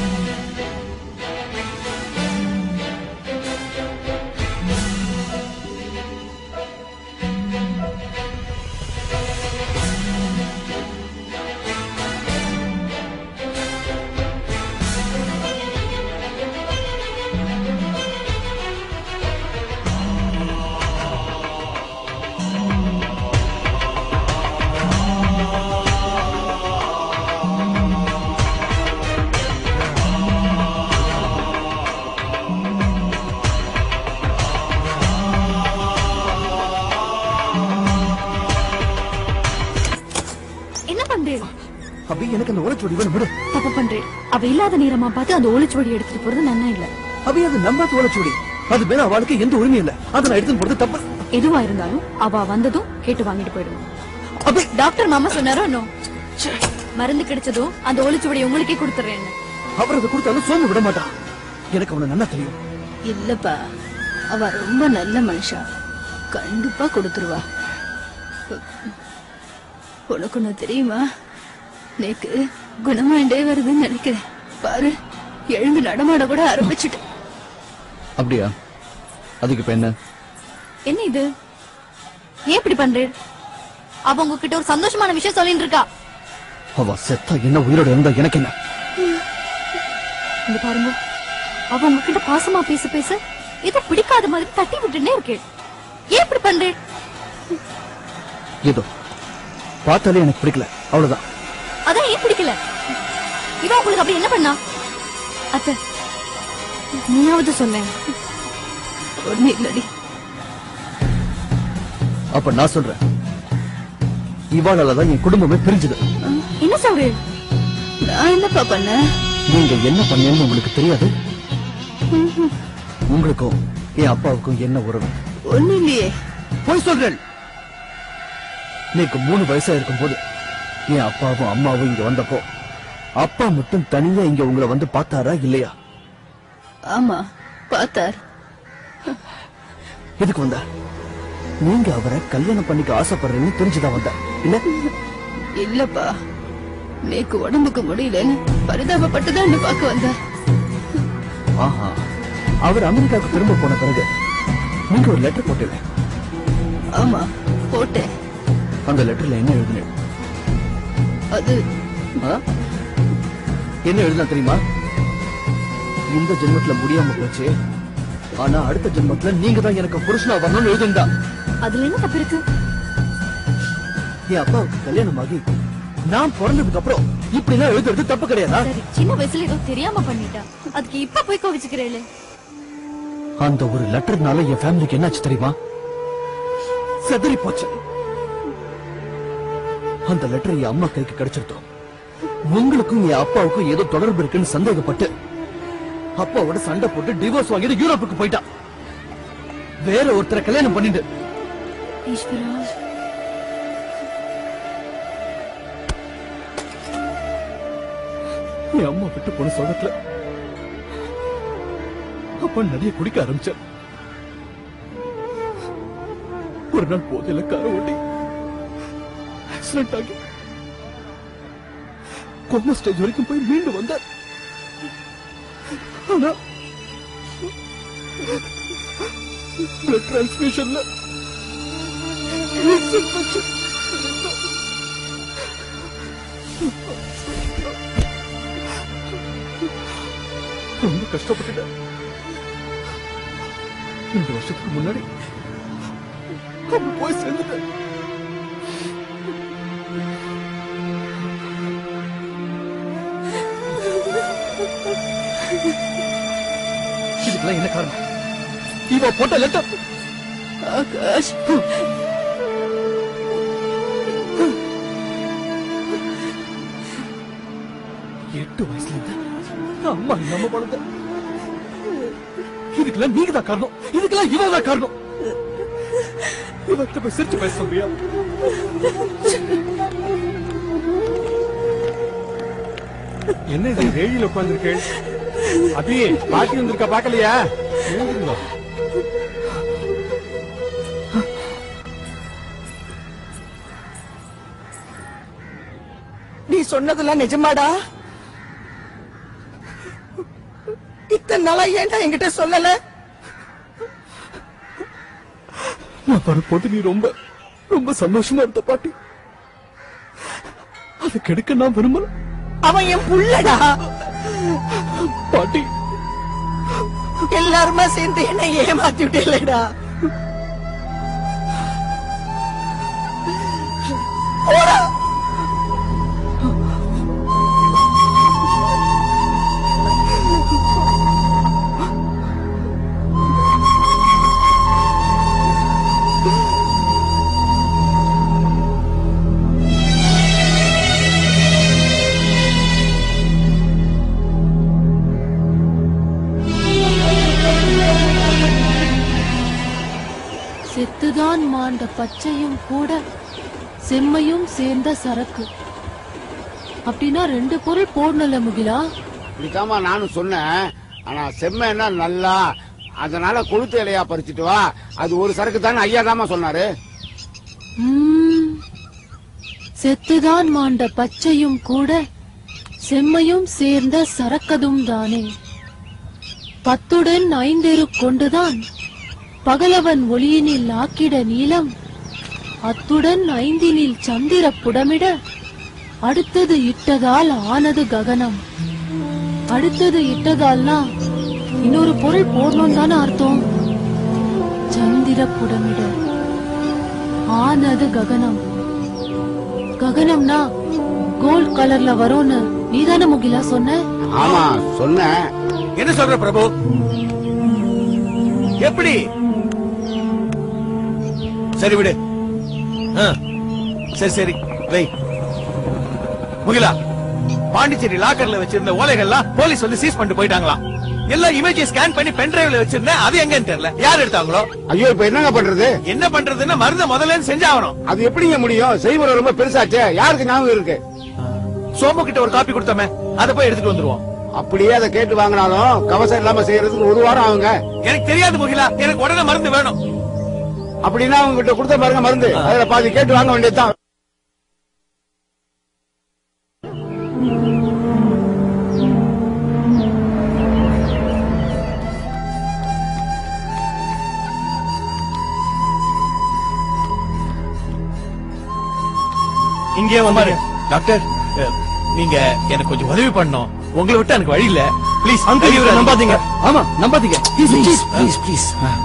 என்ன பண்றேன் அப்படி எனக்கு அந்த ஓலைச்சுவடி வேணும் விடு தப்பு பண்றேன் அவ இல்லாத நேரமா பார்த்து அந்த ஓலைச்சுவடி எடுத்துட்டு போறது நன்னா இல்ல அப்படி அது நம்பாத ஓலைச்சுவடி அது மேல அவளுக்கு எந்த உரிமையும் இல்ல அதை நான் எடுத்து போறது தப்பு எதுவா இருந்தாலும் அவ வந்ததும் கேட்டு வாங்கிட்டு போயிடுவோம் டாக்டர் மாமா சொன்னாரோ இன்னும் மருந்து கிடைச்சதும் அந்த ஓலைச்சுவடி உங்களுக்கே கொடுத்துறேன் அவர் அதை கொடுத்தாலும் சோமு விட மாட்டான் எனக்கு அவனை நல்லா தெரியும் இல்லப்பா அவ ரொம்ப நல்ல மனுஷா கண்டிப்பா கொடுத்துருவா உனக்கு ஒண்ணு தெரியுமா நேக்கு குணமாண்டே வருதுன்னு நினைக்கிறேன் பாரு எழுந்து நடமாட கூட ஆரம்பிச்சுட்டு அப்படியா அதுக்கு இப்ப என்ன என்ன இது ஏன் இப்படி பண்றேன் அவ உங்ககிட்ட ஒரு சந்தோஷமான விஷயம் சொல்லிட்டு இருக்கா அவ செத்தா என்ன உயிரோட இருந்தா எனக்கு என்ன இங்க பாருங்க அவ உங்ககிட்ட பாசமா பேச பேச ஏதோ பிடிக்காத மாதிரி தட்டி விட்டுனே இருக்கேன் ஏன் இப்படி பண்றேன் ஏதோ பார்த்தாலே எனக்கு பிடிக்கல அவ்வளவுதான் அதான் ஏன் பிடிக்கல இவன் உங்களுக்கு அப்படி என்ன பண்ணா அத்த நீயாவது சொன்னேன் ஒண்ணு இல்லடி அப்ப நான் சொல்றேன் இவாளால தான் என் குடும்பமே பிரிஞ்சுது என்ன சொல்றேன் நான் என்னப்பா பண்ணேன் நீங்க என்ன பண்ணீங்கன்னு உங்களுக்கு தெரியாது உங்களுக்கும் என் அப்பாவுக்கும் என்ன உறவு ஒண்ணு இல்லையே போய் சொல்றேன் நீக்கு மூணு வயசா இருக்கும் போது என் அப்பாவும் அம்மாவும் இங்க வந்தப்போ அப்பா மட்டும் தனியா இங்க உங்களை வந்து பார்த்தாரா இல்லையா ஆமா பார்த்தார் எதுக்கு வந்தார் நீங்க அவரை கல்யாணம் பண்ணிக்க ஆசைப்படுறீங்கன்னு தெரிஞ்சுதான் வந்தார் இல்ல இல்லப்பா நேக்கு உடம்புக்கு முடியலன்னு பரிதாபப்பட்டுதான் என்ன பார்க்க வந்தார் ஆஹா அவர் அமெரிக்காவுக்கு திரும்ப போன பிறகு நீங்க ஒரு லெட்டர் போட்டீங்க ஆமா போட்டேன் அந்த லெட்டர்ல என்ன எழுதுனீங்க அது ஆ? என்ன எழுதுனா தெரியுமா இந்த ஜென்மத்துல முடியாம போச்சு ஆனா அடுத்த ஜென்மத்துல நீங்க தான் எனக்கு புருஷனா வரணும்னு எழுதுண்டா அதுல என்ன தப்பு இருக்கு என் அப்பாவுக்கு கல்யாணம் ஆகி நான் பிறந்ததுக்கு அப்புறம் இப்படி எல்லாம் எழுதுறது தப்பு கிடையாதா சரி சின்ன வயசுல ஏதோ தெரியாம பண்ணிட்டா அதுக்கு இப்ப போய் கோவிச்சுக்கிறேளே அந்த ஒரு லெட்டர்னால என் ஃபேமிலிக்கு என்னாச்சு தெரியுமா செதறி போச்சு அந்த லெட்டர் என் அம்மா கைக்கு கிடைச்சிருந்தோம் உங்களுக்கும் என் அப்பாவுக்கும் ஏதோ தொடர்பு இருக்குன்னு சந்தேகப்பட்டு அப்பாவோட சண்டை போட்டு டிவோர்ஸ் வாங்கிட்டு யூரோப்புக்கு போயிட்டான் வேற ஒருத்தரை கல்யாணம் பண்ணிட்டு ஈஸ்வரா என் அம்மா விட்டு போன சோகத்துல அப்பா நிறைய குடிக்க ஆரம்பிச்சார் ஒரு நாள் போதையில கார ஓட்டி ஆக்சிடென்ட் ஆகி கொம்ப ஸ்டேஜ் வரைக்கும் போய் மீண்டு வந்தார் ஆனா பிளட் டிரான்ஸ்மிஷன்ல ரொம்ப கஷ்டப்பட்டுட்டேன் ரெண்டு வருஷத்துக்கு முன்னாடி அவன் போய் சேர்ந்துட்டேன் இதுக்கெல்லாம் என்ன காரணம் இவ போட்ட லெட்டர் ஆகாஷ் எட்டு வயசுல இருந்து அம்மா இல்லாம வளர்ந்த இதுக்கெல்லாம் நீங்க தான் காரணம் இதுக்கெல்லாம் இவ தான் காரணம் இவர்கிட்ட போய் சிரிச்சு பேச சொல்றியா என்ன இது ரேடியில உட்கார்ந்துருக்கேன் அபி பாட்டி வந்திருக்கா பாக்கலையா எழுந்திருங்க. நீ சொன்னதெல்லாம் நிஜமாடா இத்தனை நாளா ஏன்டா என்கிட்ட சொல்லல நான் வரும்போது நீ ரொம்ப ரொம்ப சந்தோஷமா இருந்த பாட்டி அது கெடுக்க நான் விரும்பல அவன் என் புள்ளடா பாட்டி எல்லாருமா சேர்ந்து என்ன ஏமாத்தி விட்டேலடா ஓடா செத்துதான் மாண்ட பச்சையும் கூட செம்மையும் சேர்ந்த சரக்கு அப்படின்னா ரெண்டு பொருள் போடணும்ல முகிலா இப்படித்தாம்மா நானும் சொன்னேன் ஆனா செம்மன்னா நல்லா அதனால கொளுத்து இலையா பறிச்சுட்டு வா அது ஒரு சரக்கு தானே ஐயா தாமா சொன்னாரு ம்ம். செத்துதான் மாண்ட பச்சையும் கூட செம்மையும் சேர்ந்த சரக்கதும் தானே பத்துடன் ஐந்தெரு கொண்டுதான் பகலவன் ஒளியினில் ஆக்கிட நீலம் அத்துடன் ஐந்தினில் சந்திர புடமிட அடுத்தது இட்டதால் ஆனது ககனம் அடுத்தது இட்டதால்னா இன்னொரு பொருள் போடணும் தானே அர்த்தம் சந்திர புடமிட ஆனது ககனம் ககனம்னா கோல்ட் கலர்ல வரும்னு நீதானே முகிலா சொன்ன ஆமா சொன்னேன் என்ன சொல்ற பிரபு எப்படி சரி விடு ஆ, சரி சரி வை முகிலா பாண்டிச்சேரி லாக்கர்ல வச்சிருந்த ஓலைகள்லாம் போலீஸ் வந்து சீஸ் பண்ணிட்டு போயிட்டாங்களாம் எல்லா இமேஜை ஸ்கேன் பண்ணி பென் டிரைவ்ல வச்சிருந்தேன் அது எங்கன்னு தெரியல யார் எடுத்தாங்களோ ஐயோ இப்ப என்னங்க பண்றது என்ன பண்றதுன்னா மருந்த முதல்ல இருந்து செஞ்சாகணும் அது எப்படிங்க முடியும் செய்முறை ரொம்ப பெருசாச்சே யாருக்கு ஞாபகம் இருக்கு சோமு கிட்ட ஒரு காப்பி கொடுத்தோமே அதை போய் எடுத்துட்டு வந்துருவோம் அப்படியே அதை கேட்டு வாங்கினாலும் கவசம் இல்லாம செய்யறதுக்கு ஒரு வாரம் ஆகுங்க எனக்கு தெரியாது முகிலா எனக்கு உடனே மருந்து வேணும் அப்படின்னா அவங்க கிட்ட கொடுத்த பாருங்க மருந்து அதுல பாதி கேட்டு வாங்க வேண்டியதுதான் இங்கே வந்தாரு டாக்டர் அஹ், நீங்க எனக்கு கொஞ்சம் உதவி பண்ணணும் உங்களை விட்டு எனக்கு வழி இல்ல ப்ளீஸ் அங்கிள் இவரை நம்பாதீங்க ஆமா நம்பாதீங்க please please please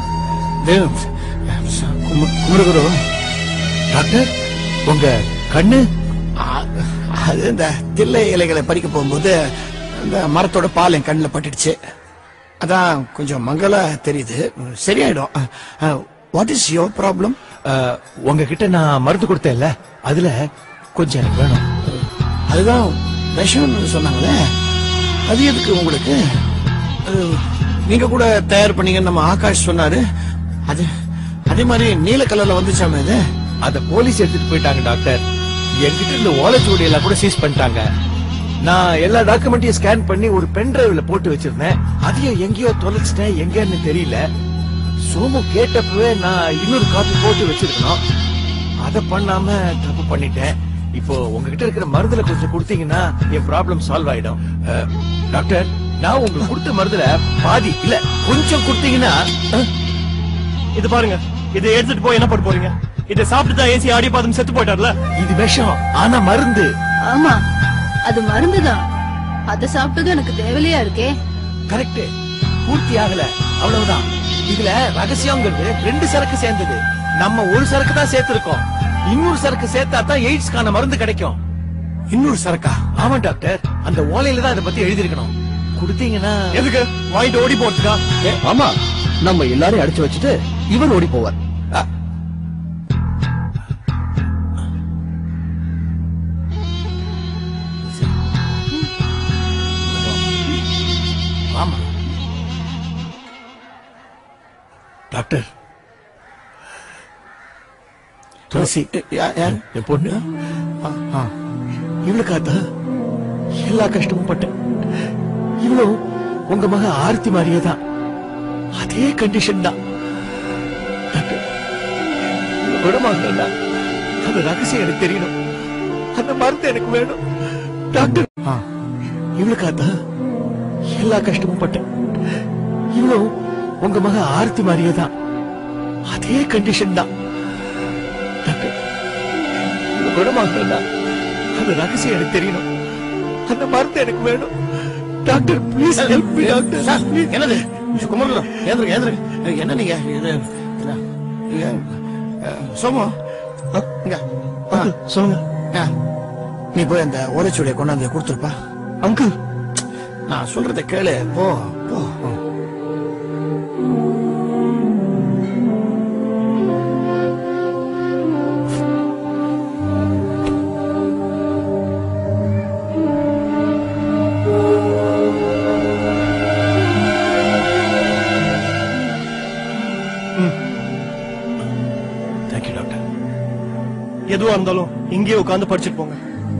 Kumaraguru doctor உங்க கண்ணு அது இந்த தில்லை இலைகளை பறிக்க போகும்போது இந்த மரத்தோட பால் என் கண்ணில் பட்டுடுச்சு அதான் கொஞ்சம் மங்களா தெரியுது சரியாயிடும் what is your problem ah, உங்ககிட்ட நான் மருந்து கொடுத்தேன்ல அதுல கொஞ்சம் எனக்கு வேணும் அதுதான் விஷம்னு சொன்னாங்களே அது எதுக்கு உங்களுக்கு அது நீங்க கூட தயார் பண்ணீங்கன்னு நம்ம ஆகாஷ் சொன்னாரு அது அதே மாதிரி நீல கலர்ல வந்துச்சாமே இது அத போலீஸ் எடுத்துட்டு போயிட்டாங்க டாக்டர் என்கிட்ட இருந்த ஓலைச்சுவடி எல்லாம் கூட சீஸ் பண்ணிட்டாங்க நான் எல்லா டாக்குமெண்ட்டையும் ஸ்கேன் பண்ணி ஒரு பென் டிரைவ்ல போட்டு வச்சிருந்தேன் அதையும் எங்கேயோ தொலைச்சிட்டேன் எங்கன்னு தெரியல சோமு கேட்டப்பவே நான் இன்னொரு காப்பி போட்டு வச்சிருக்கணும் அத பண்ணாம தப்பு பண்ணிட்டேன் இப்போ உங்ககிட்ட இருக்கிற மருந்துல கொஞ்சம் கொடுத்தீங்கன்னா என் ப்ராப்ளம் சால்வ் ஆயிடும் அஹ், டாக்டர் நான் உங்களுக்கு கொடுத்த மருந்துல பாதி இல்ல கொஞ்சம் கொடுத்தீங்கன்னா அஹ், இது பாருங்க இதை எடுத்துட்டு போய் என்ன பண்ண போறீங்க இதை சாப்பிட்டு தான் ஏசி ஆடி பாதம் செத்து போயிட்டார்ல இது விஷம் ஆனா மருந்து ஆமா அது மருந்துதான் அத சாப்பிட்டது எனக்கு தேவையா இருக்கே கரெக்ட் பூர்த்தி ஆகல அவ்வளவுதான் இதுல ரகசியங்கிறது ரெண்டு சரக்கு சேர்ந்தது நம்ம ஒரு சரக்கு தான் சேர்த்திருக்கோம் இன்னொரு சரக்கு சேர்த்தா தான் எய்ட்ஸ்க்கான மருந்து கிடைக்கும் இன்னொரு சரக்கா ஆமா டாக்டர் அந்த ஓலையில தான் இதை பத்தி எழுதிருக்கணும் கொடுத்தீங்கன்னா எதுக்கு வாங்கிட்டு ஓடி போறதுக்கா ஆமா நம்ம எல்லாரையும் அடிச்சு வச்சுட்டு இவர் ஓடி போவார் ஆமா டாக்டர் துளசி யார் என் பொண்ணு இவளுக்காதான் எல்லா கஷ்டமும் பட்டேன் இவளும் உங்க மக ஆர்த்தி மாதிரியே தான் அதே கண்டிஷன் தான் டாக்டர், இவளை குணமாக்கணும்னா அந்த ரகசியம் எனக்கு தெரியணும் அந்த மருந்து எனக்கு வேணும் டாக்டர் இவளுக்காதான் எல்லா கஷ்டமும் பட்டேன் இவளும் உங்க மக ஆர்த்தி மாதிரியே தான் அதே கண்டிஷன் தான் டாக்டர், இவளை குணமாக்கணும்னா அந்த ரகசியம் எனக்கு தெரியணும் அந்த மருந்து எனக்கு வேணும் doctor please help me doctor sir, என்னது மிஸ்டர் குமரகுரு ஏந்திருங்க ஏந்திருங்க என்ன நீங்க இது இது, இது, அஹ், சோமு இங்க ஆ, சொல்லுங்க ஆ, நீ போய் அந்த ஓலைச்சுவடியை கொண்டாந்து கொடுத்துருப்பா அங்கிள் நான் சொல்றத கேளு போ போ தேங்க்யூ டாக்டர் எதுவா இருந்தாலும் இங்கேயே உட்கார்ந்து படிச்சுட்டு போங்க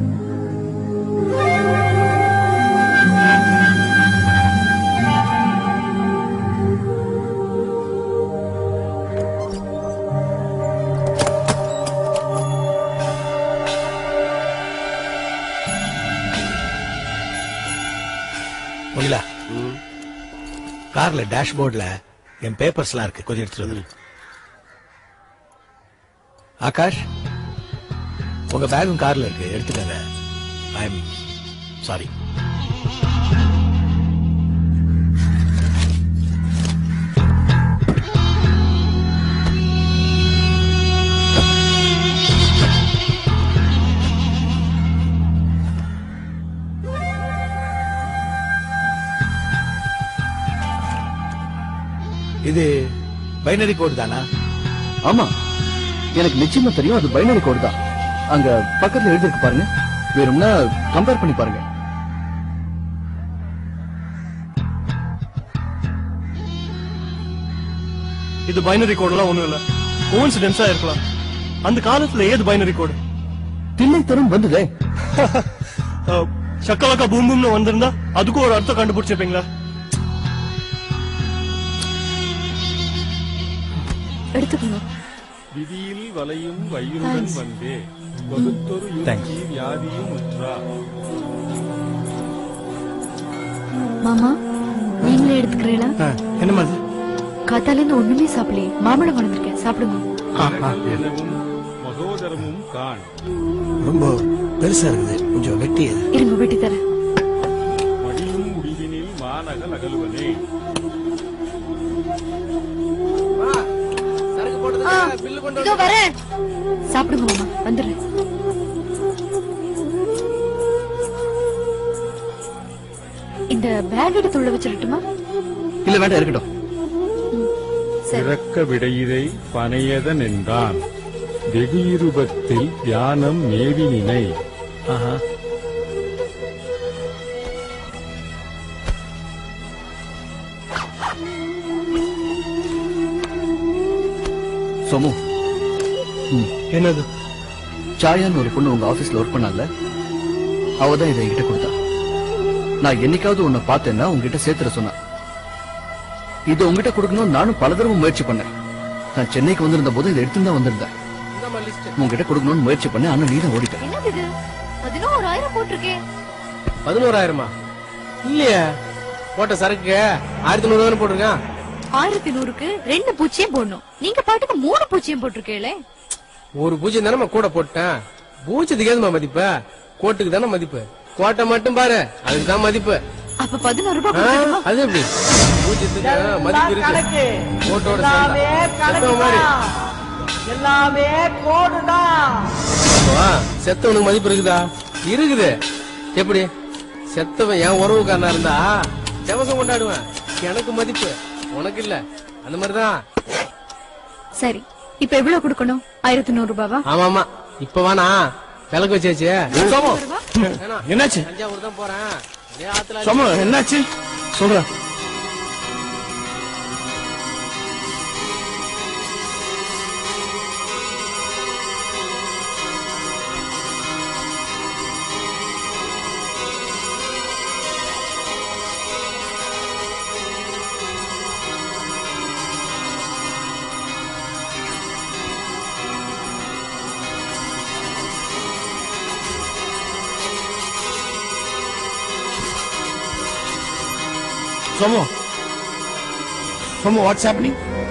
முகிலா கார்ல டேஷ்போர்ட்ல என் பேப்பர்ஸ் எல்லாம் இருக்கு கொஞ்சம் எடுத்துட்டு வந்துரு ஆகாஷ் உங்க பேகும் கார்ல இருக்கு எடுத்துக்கங்க ஐ எம் சாரி இது பைனரி கோட் தானா ஆமா எனக்கு நிச்சயமா தெரியும் அது பைனரி கோட் தான் அங்க பக்கத்துல எழுதிருக்கு பாருங்க வேணும்னா கம்பேர் பண்ணி பாருங்க இது பைனரி கோடெல்லாம் ஒண்ணும் இல்ல கோயின்சிடென்ஸா இருக்கலாம் அந்த காலத்துல ஏது பைனரி கோடு தில்லைத்தரம் வந்ததே சக்கலக்கா பூம் பூம்னு வந்திருந்தா அதுக்கும் ஒரு அர்த்தம் கண்டுபிடிச்சிருப்பீங்களா எடுத்துக்கணும் விதியில் வலையும் வயிறுடன் வந்தே வகுத்தொரு யுக்தி வியாதியும் உற்றா மாமா நீங்களே எடுத்துக்கிறீங்களா என்ன மாதிரி காத்தால இருந்து ஒண்ணுமே சாப்பிடலையே மாம்பழம் வளர்ந்துருக்கேன் சாப்பிடுங்க எனவும் மகோதரமும் காண் ரொம்ப பெருசா இருக்குது கொஞ்சம் வெட்டி அது. இருங்க வெட்டி தரேன் மடியும் முடிவினில் மாநகல் அகலுவனே சரக்கு போட்டதுக்கு பில்லு கொண்டு இதோ வரேன் சாப்பிடுங்க மாமா வந்துடுறேன் இந்த பேக் எடுத்து உள்ள வச்சிடட்டுமா இல்ல வேண்டாம் இருக்கட்டும் இறக்க விடையிதை பனையத நின்றான் வெகு இருபத்தில் தியானம் மேவி நினை சோமு என்னது சாயான்னு ஒரு பொண்ணு உங்க ஆபீஸ்ல ஒர்க் பண்ணால அவ தான் இதை என்கிட்ட கொடுத்தா நான் என்னைக்காவது உன்னை பார்த்தேன்னா உங்ககிட்ட சேர்த்துற சொன்னா இது உங்ககிட்ட கொடுக்கணும் நானும் பல தடவை முயற்சி பண்ணேன் நான் சென்னைக்கு வந்திருந்த போது இதை எடுத்து தான் வந்திருந்தேன் உங்ககிட்ட கொடுக்கணும்னு முயற்சி பண்ணேன் ஆனா நீ தான் ஓடிட்ட என்னது இது பதினோராயிரம் போட்டிருக்கேன் பதினோராயிரமா இல்லையே போட்ட சரக்கு ஆயிரத்தி நூறு தானே போட்டிருக்கான் ஆயிரத்தி நூறுக்கு ரெண்டு பூச்சியும் போடணும் நீங்க பாட்டுக்கு மூணு பூச்சியும் போட்டிருக்கீங்களே ஒரு பூஜ்ஜியம் தானே கூட போட்டேன் பூஜ்ஜத்துக்கு ஏதுமா மதிப்பு கோட்டுக்கு தானே மதிப்பு கோட்டை மட்டும் பாரு அதுக்கு தான் மதிப்பு அப்ப பதினோரு ரூபாய் ஆ, கொடுக்கணுமா? அது எப்படி பூஜ்ஜத்துக்கு ஆ, மதிப்பு இருக்கு கோட்டோட எல்லாமே சேர்ந்தா. செத்தவன் மாதிரி கணக்குதான். எல்லாமே கோடுதான் வா, செத்தவனுக்கு மதிப்பு இருக்குதா இருக்குது எப்படி செத்தவன் என் உறவுக்காரனா இருந்தா ஜவசம் கொண்டாடுவேன் எனக்கு மதிப்பு உனக்கு இல்ல அந்த மாதிரிதான் சரி இப்ப எவ்வளவு கொடுக்கணும் ஆயிரத்தி நூறு ரூபாவா ஆமா ஆமா இப்ப வேணா விளக்கு வச்சாச்சு வேணாம். என்னாச்சு தஞ்சாவூர் தான் போறேன் அப்படியே ஆத்துல சோமு என்னாச்சு சொல்றேன் Somo. Somo, what's happening?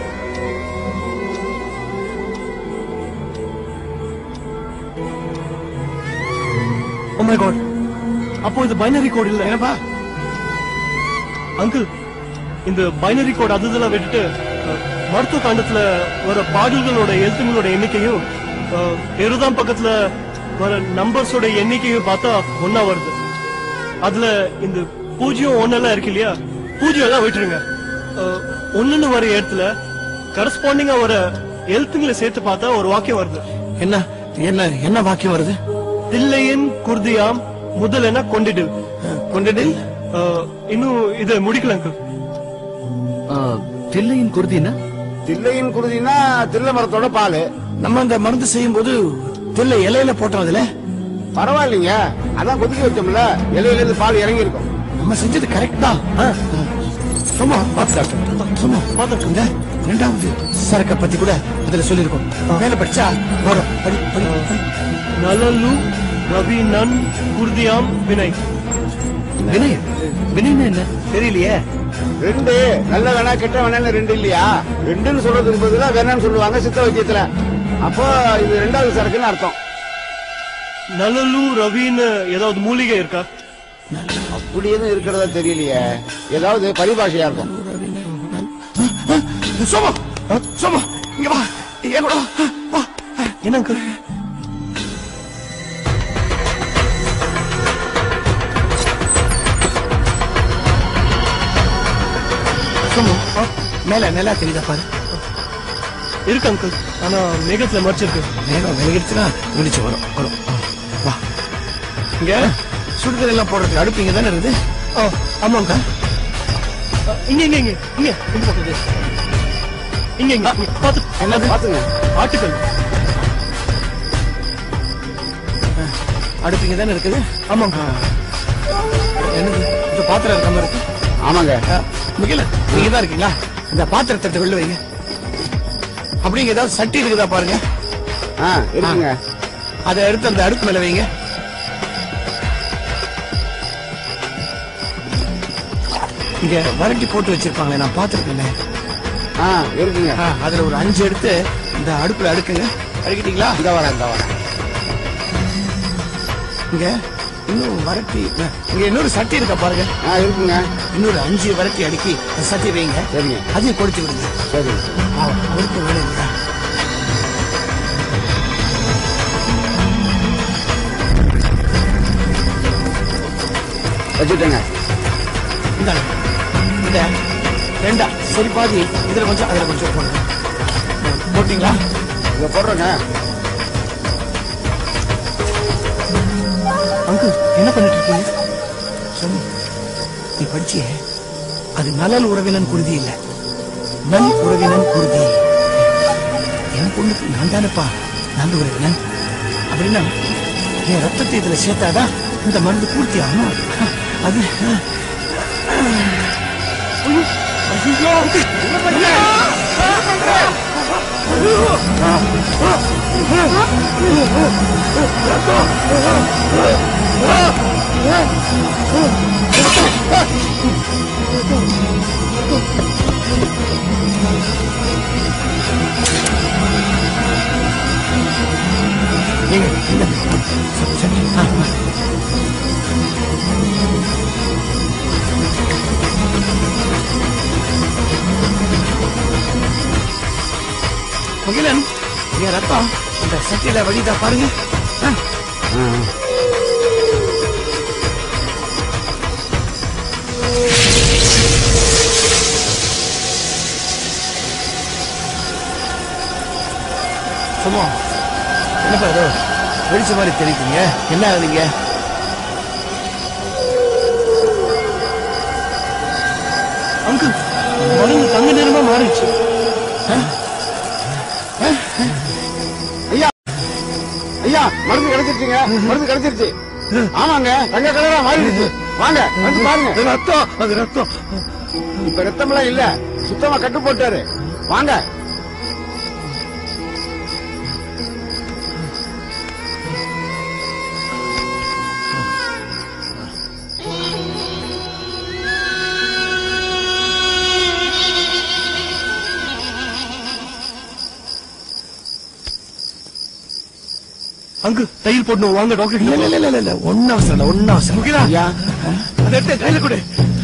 Oh my god அப்போ இது பைனரி கோட் இல்ல என்னப்பா அங்கிள் இந்த பைனரி கோட் அது இதெல்லாம் விட்டுட்டு அஹ், மருத்துவ காண்டத்துல வர பாடல்களோட எழுத்துங்களோட எண்ணிக்கையும் அஹ், எழுதாம் பக்கத்துல வர நம்பர்ஸோட எண்ணிக்கையும் பார்த்தா ஒன்னா வருது அதுல இந்த பூஜ்ஜியம் ஒன்னெல்லாம் இருக்கு இல்லையா பூஜ்ஜியம் எல்லாம் விட்டுருங்க அஹ், ஒண்ணுன்னு வர இடத்துல கரஸ்பாண்டிங்கா வர எழுத்துங்களை சேர்த்து பார்த்தா ஒரு வாக்கியம் வருது என்ன என்ன என்ன வாக்கியம் வருது தில்லையின் குர்தியாம் முதல் என கொண்டிடில் கொண்டிடில் இன்னும் இதை முடிக்கல அங்கிள் தில்லையின் குருதி என்ன தில்லையின் குருதினா தில்லை மரத்தோட பால் நம்ம அந்த மருந்து செய்யும் போது தில்லை இலையில போட்டோம் அதுல பரவாயில்லைங்க அதான் கொதிக்க வச்சோம்ல இலையில இருந்து பால் இறங்கி இருக்கும் நம்ம செஞ்சது கரெக்ட் தான் சும்மா பார்த்து டாக்டர் சும்மா பார்த்துருக்குங்க ரெண்டாவது சரக்க பத்தி கூட அதுல சொல்லிருக்கோம் மேல படிச்சா வரும் படி படி படி. நலலு ரவி நன் குர்தியாம் வினய் வினய் வினய்னா என்ன தெரியலையே ரெண்டு நல்ல வேணா கெட்ட வேணான்னு ரெண்டு இல்லையா ரெண்டுன்னு சொல்றதுக்கு பதிலா வேணாம்னு சொல்லுவாங்க சித்த வைத்தியத்துல அப்போ இது ரெண்டாவது சரக்குன்னு அர்த்தம் நலலு ரவின்னு ஏதாவது மூலிகை இருக்கா அப்படி எதுவும் இருக்கிறதா தெரியலையே ஏதாவது பரிபாஷையா இருக்கும் சோமா சோமா இங்க வா என் கூட வா. வா என்ன அங்கிள் சோமு மேல நல்லா தெரியுதா பாரு இருக்கு அங்கிள் ஆனா மேகத்துல மறைச்சிருக்கு மேகம் விலகிடுச்சுன்னா வெளிச்சு வரும் வரும் ஆ, வா இங்க சுடுதல் எல்லாம் போடுறதுக்கு அடுப்பு இங்க தானே இருக்குது ஆமாங்க இங்க இங்க இங்க இங்க இந்த பக்கம் இது. இங்க இங்க பாத்து என்னது பாத்துங்க ஆட்டுக்கல் அடுப்பு இங்க தானே இருக்குது ஆமாங்க என்னது இந்த பாத்திரம் இருக்க மாதிரி இருக்கு ஆமாங்க முகில நீங்க தான் இருக்கீங்களா இந்த பாத்திரத்தை வெளில வைங்க அப்படிங்க ஏதாவது சட்டி இருக்குதா பாருங்க ஆ இருக்குங்க அதை எடுத்து அந்த அடுப்பு மேல வைங்க இங்க வரட்டி போட்டு வச்சிருப்பாங்களே நான் பாத்துருக்கேன் ஆ இருக்குங்க அதுல ஒரு அஞ்சு எடுத்து இந்த அடுப்புல அடுக்குங்க அடுக்கிட்டீங்களா இந்த வரேன் இந்த வரேன் இங்க இன்னும் வரட்டி இங்க இன்னொரு சட்டி இருக்கா பாருங்க ஆ இருக்குங்க இன்னொரு அஞ்சு வரட்டி அடுக்கி அந்த சட்டி வைங்க சரிங்க அதையும் கொடுத்து விடுங்க சரிங்க ஆ, அவருக்கு வேலை இல்லையா வச்சுட்டேங்க இந்தாங்க இந்த ரெண்டா சரி பாதி இதுல கொஞ்சம் அதுல கொஞ்சம் போடுங்க போட்டீங்களா இதை போடுறேங்க அங்கு என்ன பண்ணிட்டு இருக்கீங்க சொல்லு நீ படிச்சியே அது நலல் உறவினன் குருதி இல்ல நல் உறவினன் குருதி என் பொண்ணுக்கு நான் தானேப்பா நல்ல உறவினன் அப்படின்னா என் ரத்தத்தை இதுல சேர்த்தாதான் இந்த மருந்து பூர்த்தி ஆகணும் அது ஐயோ, என்ன பண்ற? நீங்க இந்த சரி, சரி. ஆ, ஆ. முகிலன் என் ரத்தம் இந்த சட்டியில வழிதா பாருங்க ஆ. சும்மா என்னப்பா ஏதோ வெளிச்ச மாதிரி தெரிவிக்கீங்க என்ன ஆகுதுங்க அங்கு மருந்து தங்க நேரமா மாறிடுச்சு ஐயா ஐயா மருந்து கிடைச்சிருச்சுங்க மருந்து கிடைச்சிருச்சு ஆமாங்க தங்க கலரா மாறிடுச்சு வாங்க வந்து பாருங்க ரத்தம் அது ரத்தம் இப்ப ரத்தம்லாம் இல்ல சுத்தமா கட்டு போட்டாரு வாங்க அங்கு தையல் போடணும் வாங்க டாக்டர் இல்ல இல்ல இல்ல இல்ல இல்ல ஒன்னும் அவசரம் இல்ல ஒன்னும் அவசரம் முகிலா. ஐயா அதை எடுத்து கையில கொடு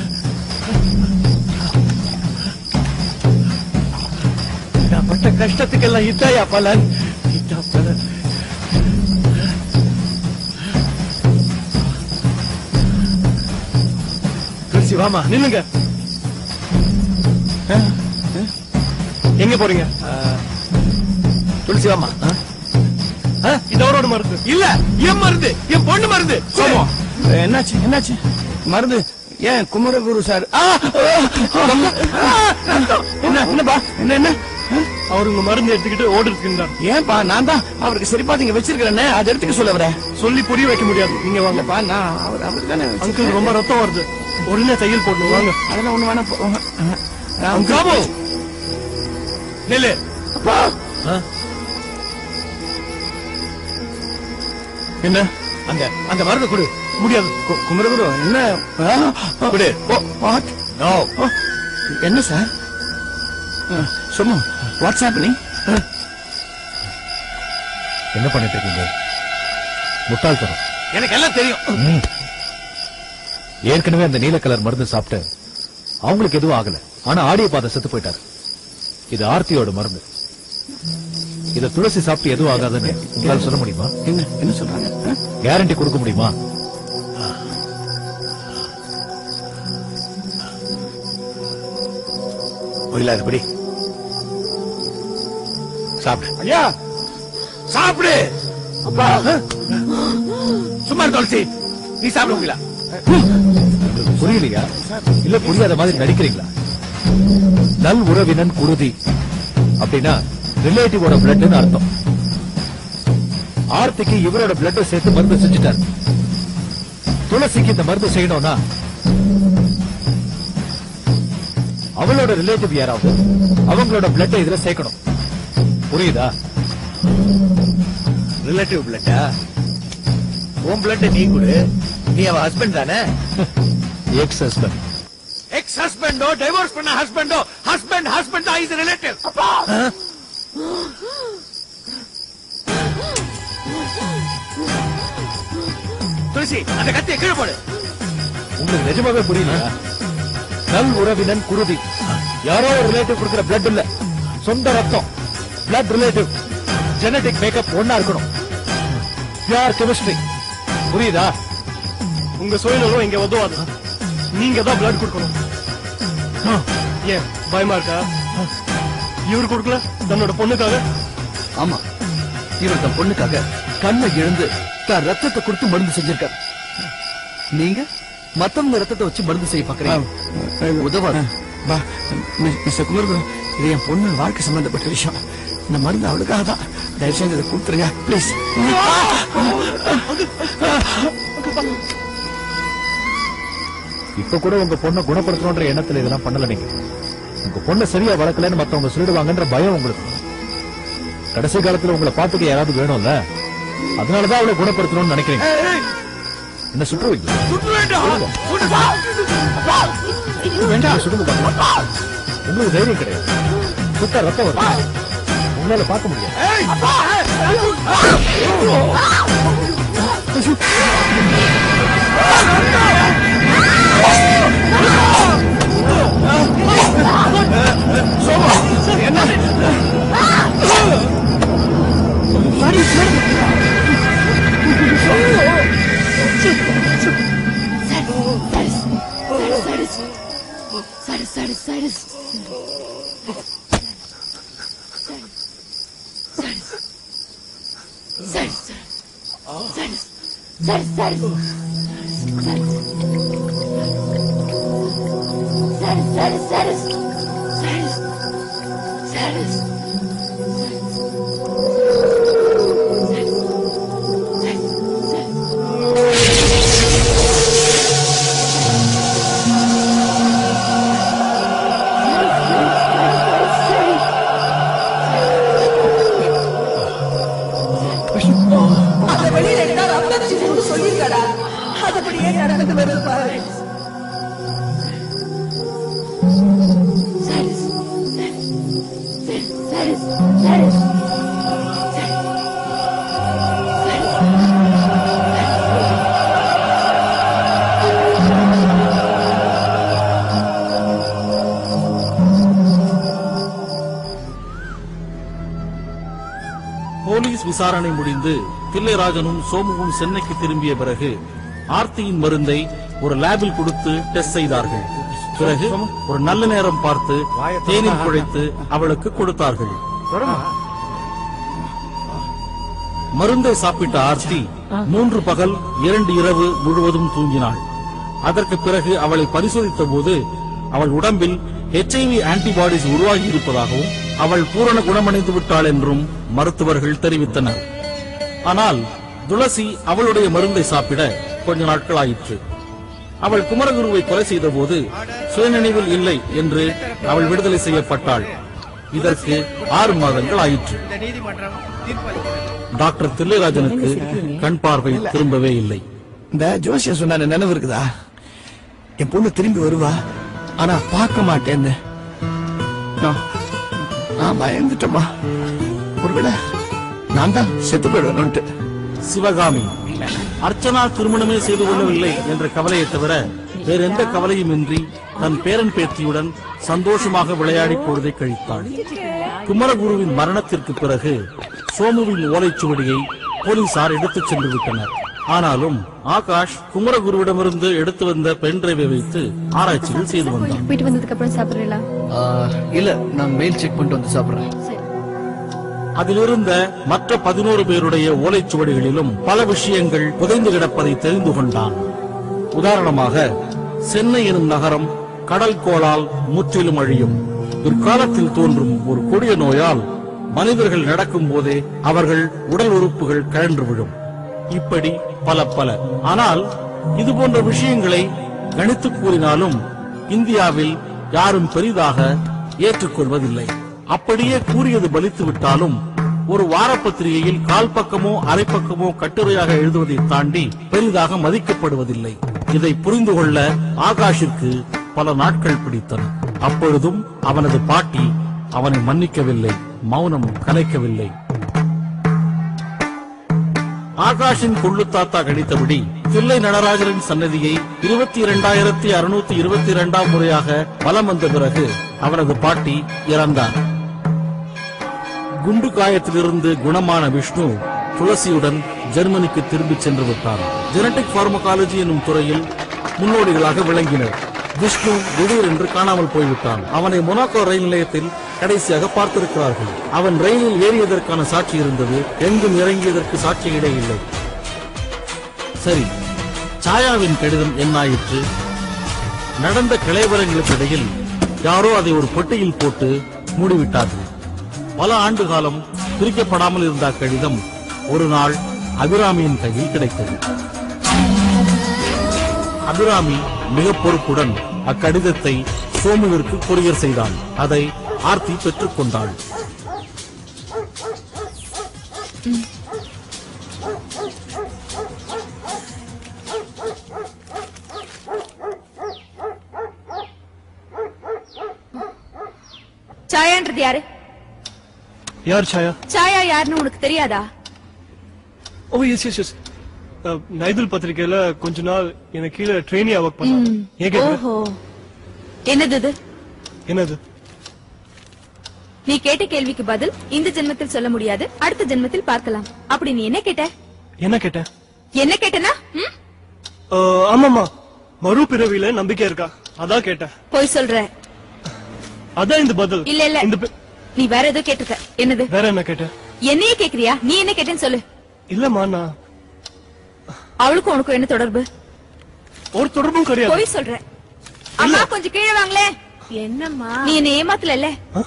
நான் பட்ட கஷ்டத்துக்கெல்லாம் இதாயா பலன் இதா பலன் துளசி வாமா நில்லுங்க எங்க போறீங்க துளசி வாமா இது அவரோட மருந்து இல்ல என் மருந்து என் பொண்ணு மருந்து ஆமா. என்னாச்சு என்னாச்சு மருந்து ஏன் குமரகுரு சார் ஆ, ஆ, ஆ, ரத்தம். என்ன என்னப்பா என்ன என்ன அவர் உங்க மருந்து எடுத்துக்கிட்டு ஓடிட்டு இருந்தார் ஏன்பா நான் தான் அவருக்கு சரி பாத்தீங்க வச்சிருக்கிறேன்னு அதை எடுத்துக்க சொல்ல வரேன் சொல்லி புரிய வைக்க முடியாது நீங்க வாங்க இல்லப்பா நான் அவர் அவருக்கு தானே அங்கிள் ரொம்ப ரத்தம் வருது உடனே தையல் போடணும் வாங்க அதெல்லாம் ஒண்ணு வேணாம் போ- நான் அங்கிள், பாபு நெல்லு அப்பா என்ன அந்த அந்த மருந்து கொடு முடியாது கு- குமரகுரு என்ன ஆ, கொடு. ஓ, what? ஓ, என்ன சார் சும்மா வாட்ஸ் ஹேப்பனிங் என்ன பண்ணிட்டு இருக்கீங்க முட்டாள்தனம் எனக்கு எல்லாம் தெரியும் ம். ஏற்கனவே அந்த நீல கலர் மருந்து சாப்பிட்டு அவங்களுக்கு எதுவும் ஆகல ஆனா ஆடிய பாதை செத்து போயிட்டாரு இது ஆர்த்தியோட மருந்து இத துளசி சாப்பிட்டு எதுவும் ஆகாதுன்னு உங்களால சொல்ல முடியுமா என்ன என்ன சொல்றாங்க ஆ? கேரண்டி கொடுக்க முடியுமா இல்ல அதுபடி சாப்பிடு ஐயா சாப்பிடு அப்பா சும்மா இரு, துளசி நீ சாப்பிடுவீங்களா உங்களுக்கு புரியலையா இல்ல புரியாத மாதிரி நடிக்கிறீங்களா நல் உறவினன் குருதி அப்படின்னா ரிலேட்டிவோட பிளட்னு அர்த்தம் ஆர்த்திக்கு இவரோட பிளட் சேர்த்து மருந்து செஞ்சுட்டாரு துளசிக்கு இந்த மருந்து செய்யணும்னா அவளோட ரிலேட்டிவ் யாராவது அவங்களோட பிளட்டை இதுல சேர்க்கணும் புரியுதா ரிலேட்டிவ் பிளட்டா உன் பிளட் நீ கொடு நீ அவ ஹஸ்பண்ட் தானே எக்ஸ் ஹஸ்பண்ட் எக்ஸ் ஹஸ்பண்டோ டைவோர்ஸ் பண்ண ஹஸ்பண்டோ ஹஸ்பண்ட் ஹஸ்பண்ட் தான் இஸ் ரிலேட்டிவ் துளசி அந்த கத்தியை கீழே போடு உங்களுக்கு நிஜமாவே புரியல நல் உறவினன் குருதி யாரோ ஒரு ரிலேட்டிவ் கொடுக்கிற பிளட் இல்ல சொந்த ரத்தம் பிளட் ரிலேட்டிவ் ஜெனடிக் மேக்கப் ஒன்னா இருக்கணும் பியார் கெமிஸ்ட்ரி புரியுதா உங்க சுயநலம் இங்க உதவாது நீங்க தான் பிளட் கொடுக்கணும் ஆ, ஏன் பயமா இருக்கா இவர் கொடுக்கல தன்னோட பொண்ணுக்காக ஆமா இவர் தன் பொண்ணுக்காக கண்ணை இழந்து தான் ரத்தத்தை கொடுத்து மருந்து செஞ்சிருக்காரு நீங்க மத்தவங்க ரத்தத்தை வச்சு மருந்து செய்ய பாக்குறீங்க உதவாது பா மிஸ்டர் குமரகுரு இது என் பொண்ணு வாழ்க்கை சம்பந்தப்பட்ட விஷயம் இந்த மருந்து அவளுக்காக தான் தயவு செஞ்சு இதை கொடுத்துருங்க ப்ளீஸ் இப்ப கூட உங்க பொண்ணை குணப்படுத்தணும்ன்ற எண்ணத்துல இதெல்லாம் பண்ணல நீங்க உங்க பொண்ணை சரியா வளர்க்கலன்னு மத்தவங்க சொல்லிடுவாங்கன்ற பயம் உங்களுக்கு கடைசி காலத்துல உங்களை பாத்துக்க யாராவது வேணும்ல அதனாலதான் அவளை குணப்படுத்தணும்னு நினைக்கிறீங்க என்ன சுற்றுவீங்க வேண்டாம் சுடுங்க பாக்கலாம். உங்களுக்கு தைரியம் கிடையாது சுத்தா ரத்தம் வரும் உங்களால பார்க்க முடியாது அந்த வெளியில என்ன ரத்தம் சிந்துன்னு சொல்லிருக்கடா அதுபடியே நடந்து வருது பாரு போலீஸ் விசாரணை முடிந்து தில்லைராஜனும் சோமுவும் சென்னைக்கு திரும்பிய பிறகு ஆர்த்தியின் மருந்தை ஒரு லேபில் கொடுத்து டெஸ்ட் செய்தார்கள் பிறகு ஒரு நல்ல நேரம் பார்த்து தேனில் குழைத்து அவளுக்கு கொடுத்தார்கள் மருந்தை சாப்பிட்ட ஆர்த்தி மூன்று பகல் இரண்டு இரவு முழுவதும் தூங்கினாள் அதற்கு பிறகு அவளை பரிசோதித்த போது அவள் உடம்பில் ஹெச்ஐவி ஆன்டிபாடிஸ் உருவாகி இருப்பதாகவும் அவள் பூரண குணமடைந்து விட்டாள் என்றும் மருத்துவர்கள் தெரிவித்தனர் ஆனால் துளசி அவளுடைய மருந்தை சாப்பிட கொஞ்ச நாட்கள் ஆயிற்று அவள் குமரகுருவை கொலை செய்த போது சுயநினைவில் இல்லை என்று அவள் விடுதலை செய்யப்பட்டாள் இதற்கு ஆறு மாதங்கள் ஆயிற்று டாக்டர் தில்லைராஜனுக்கு கண் பார்வை திரும்பவே இல்லை இந்த ஜோசியம் சொன்ன நினைவு இருக்குதா என் பொண்ணு திரும்பி வருவா ஆனா பார்க்க மாட்டேன்னு நான் நான் பயந்துட்டேம்மா ஒருவேளை நான் தான் செத்து போயிடுவேன்னுட்டு சிவகாமி அர்ச்சனா திருமணமே செய்து கொள்ளவில்லை என்ற கவலையை தவிர வேற எந்த கவலையும் இன்றி தன் பேரன் பேத்தியுடன் சந்தோஷமாக விளையாடி பொழுதை கழித்தாள் குமரகுருவின் மரணத்திற்கு பிறகு சோமுவின் ஓலைச்சுவடியை போலீசார் எடுத்துச் சென்று விட்டனர் ஆனாலும் ஆகாஷ் குமரகுருவிடமிருந்து எடுத்து வந்த பென் டிரைவை வைத்து ஆராய்ச்சிகள் செய்து வந்தான் போயிட்டு வந்ததுக்கு அப்புறம் சாப்பிடுறீங்களா இல்ல நான் மெயில் செக் பண்ணிட்டு வந்து சாப்பிடுறேன் அதிலிருந்த மற்ற பதினோரு பேருடைய ஓலைச்சுவடிகளிலும் பல விஷயங்கள் புதைந்து கிடப்பதை தெரிந்து கொண்டான் உதாரணமாக சென்னை எனும் நகரம் கடல் கோளால் முற்றிலும் அழியும் பிற்காலத்தில் தோன்றும் ஒரு கொடிய நோயால் மனிதர்கள் நடக்கும் போதே அவர்கள் உடல் உறுப்புகள் கழன்று விழும் இப்படி பல பல ஆனால் இது போன்ற விஷயங்களை கணித்து கூறினாலும் இந்தியாவில் யாரும் பெரிதாக ஏற்றுக்கொள்வதில்லை அப்படியே கூறியது பலித்து விட்டாலும் ஒரு வாரப்பத்திரிகையில் கால் பக்கமோ அரை பக்கமோ கட்டுரையாக எழுதுவதை தாண்டி பெரிதாக மதிக்கப்படுவதில்லை இதை புரிந்து கொள்ள ஆகாஷிற்கு பல நாட்கள் பிடித்தன அப்பொழுதும் அவனது பாட்டி அவனை மன்னிக்கவில்லை மௌனம் கலைக்கவில்லை ஆகாஷின் கொள்ளு தாத்தா கணித்தபடி தில்லை நடராஜரின் சன்னதியை இருபத்தி இரண்டாயிரத்தி அறுநூத்தி இருபத்தி இரண்டாம் முறையாக வலம் வந்த பிறகு அவனது பாட்டி இறந்தார் குண்டு காயத்திலிருந்து குணமான விஷ்ணு துளசியுடன் ஜெர்மனிக்கு திரும்பிச் சென்று விட்டார் ஜெனடிக் பார்மகாலஜி என்னும் துறையில் முன்னோடிகளாக விளங்கினர் விஷ்ணு திடீரென்று காணாமல் போய்விட்டான் அவனை மொனாக்கோ ரயில் நிலையத்தில் கடைசியாக பார்த்திருக்கிறார்கள் அவன் ரயிலில் ஏறியதற்கான சாட்சி இருந்தது எங்கும் இறங்கியதற்கு சாட்சியிடே இல்லை சரி சாயாவின் கடிதம் என்னாயிற்று நடந்த கிளைவரங்களுக்கு இடையில் யாரோ அதை ஒரு பெட்டியில் போட்டு மூடிவிட்டார்கள் பல ஆண்டு காலம் பிரிக்கப்படாமல் இருந்த அக்கடிதம் ஒரு நாள் அபிராமியின் கையில் கிடைத்தது அபிராமி மிக பொறுப்புடன் அக்கடிதத்தை சோமுவிற்கு கொரியர் செய்தான் அதை ஆர்த்தி பெற்றுக் கொண்டாள் சாயான்றது யாரு யார் சாயா சாயா யாருன்னு உனக்கு தெரியாதா ஓ எஸ் எஸ் எஸ் நைதுல் பத்திரிக்கையில கொஞ்ச நாள் எனக்கு கீழே ட்ரெயினியா ஒர்க் பண்ணாங்க ஏன் கேக்குற? ஓஹோ என்னது இது என்னது நீ கேட்ட கேள்விக்கு பதில் இந்த ஜென்மத்தில் சொல்ல முடியாது அடுத்த ஜென்மத்தில் பார்க்கலாம் அப்படி நீ என்ன கேட்ட என்ன கேட்டேன் என்ன கேட்டனா ம்? அஹ், ஆமாமா மறுபிறவியில நம்பிக்கை இருக்கா அதான் கேட்டேன் போய் சொல்ற அதான் இந்த பதில் இல்ல இல்ல இந்த பே- நீ வேற ஏதோ கேட்டிருக்க என்னது வேற என்ன கேட்டேன் என்னையே கேக்குறியா நீ என்ன கேட்டேன்னு சொல்லு இல்லம்மா நான் அவளுக்கும் உனக்கும் என்ன தொடர்பு ஒரு தொடர்பும் கிடையாது போய் சொல்ற அம்மா கொஞ்சம் கீழே வாங்களே என்னம்மா நீ என்ன ஏமாத்தல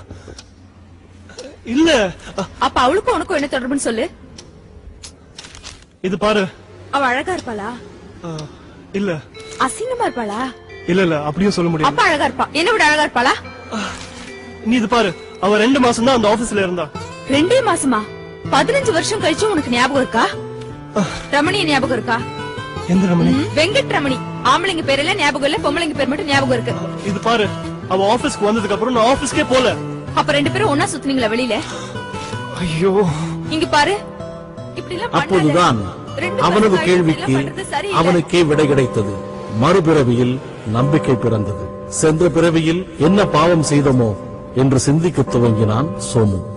இல்ல அப்ப அவளுக்கும் உனக்கும் என்ன தொடர்புன்னு சொல்லு இது பாரு அவ அழகா இருப்பாளா அஹ், இல்ல அசிங்கமா இருப்பாளா இல்ல இல்ல அப்படியும் சொல்ல முடியாது அப்ப அழகா இருப்பா என்ன விட அழகா இருப்பாளா நீ இது பாரு அவ ரெண்டு மாசம் தான் அந்த ஆபீஸ்ல இருந்தா ரெண்டே மாசமா பதினஞ்சு வருஷம் கழிச்சு உனக்கு ஞாபகம் இருக்கா ரமணிய ஞாபகம் இருக்கா எந்த ரமணி ம், வெங்கட் ரமணி ஆம்பளைங்க பேர் எல்லாம் ஞாபகம் இல்ல பொம்பளைங்க பேர் மட்டும் ஞாபகம் இருக்கு இது பாரு அவ ஆபீஸ்க்கு வந்ததுக்கு அப்புறம் நான் ஆபீஸ்க்கே போல அப்ப ரெண்டு பேரும் ஒன்னா சுத்துனீங்களா வெளியில ஐயோ இங்க பாரு இப்படி எல்லாம் பண்ணாத. அப்போதுதான் ரெண்டு அவனது பேரும் கேள்விக்கு இப்படி எல்லாம் பண்றது சரியில்லை. அவனுக்கே விடை கிடைத்தது மறுபிறவியில் நம்பிக்கை பிறந்தது சென்ற பிறவியில் என்ன பாவம் செய்தோமோ என்று சிந்திக்கத் துவங்கினான் சோமு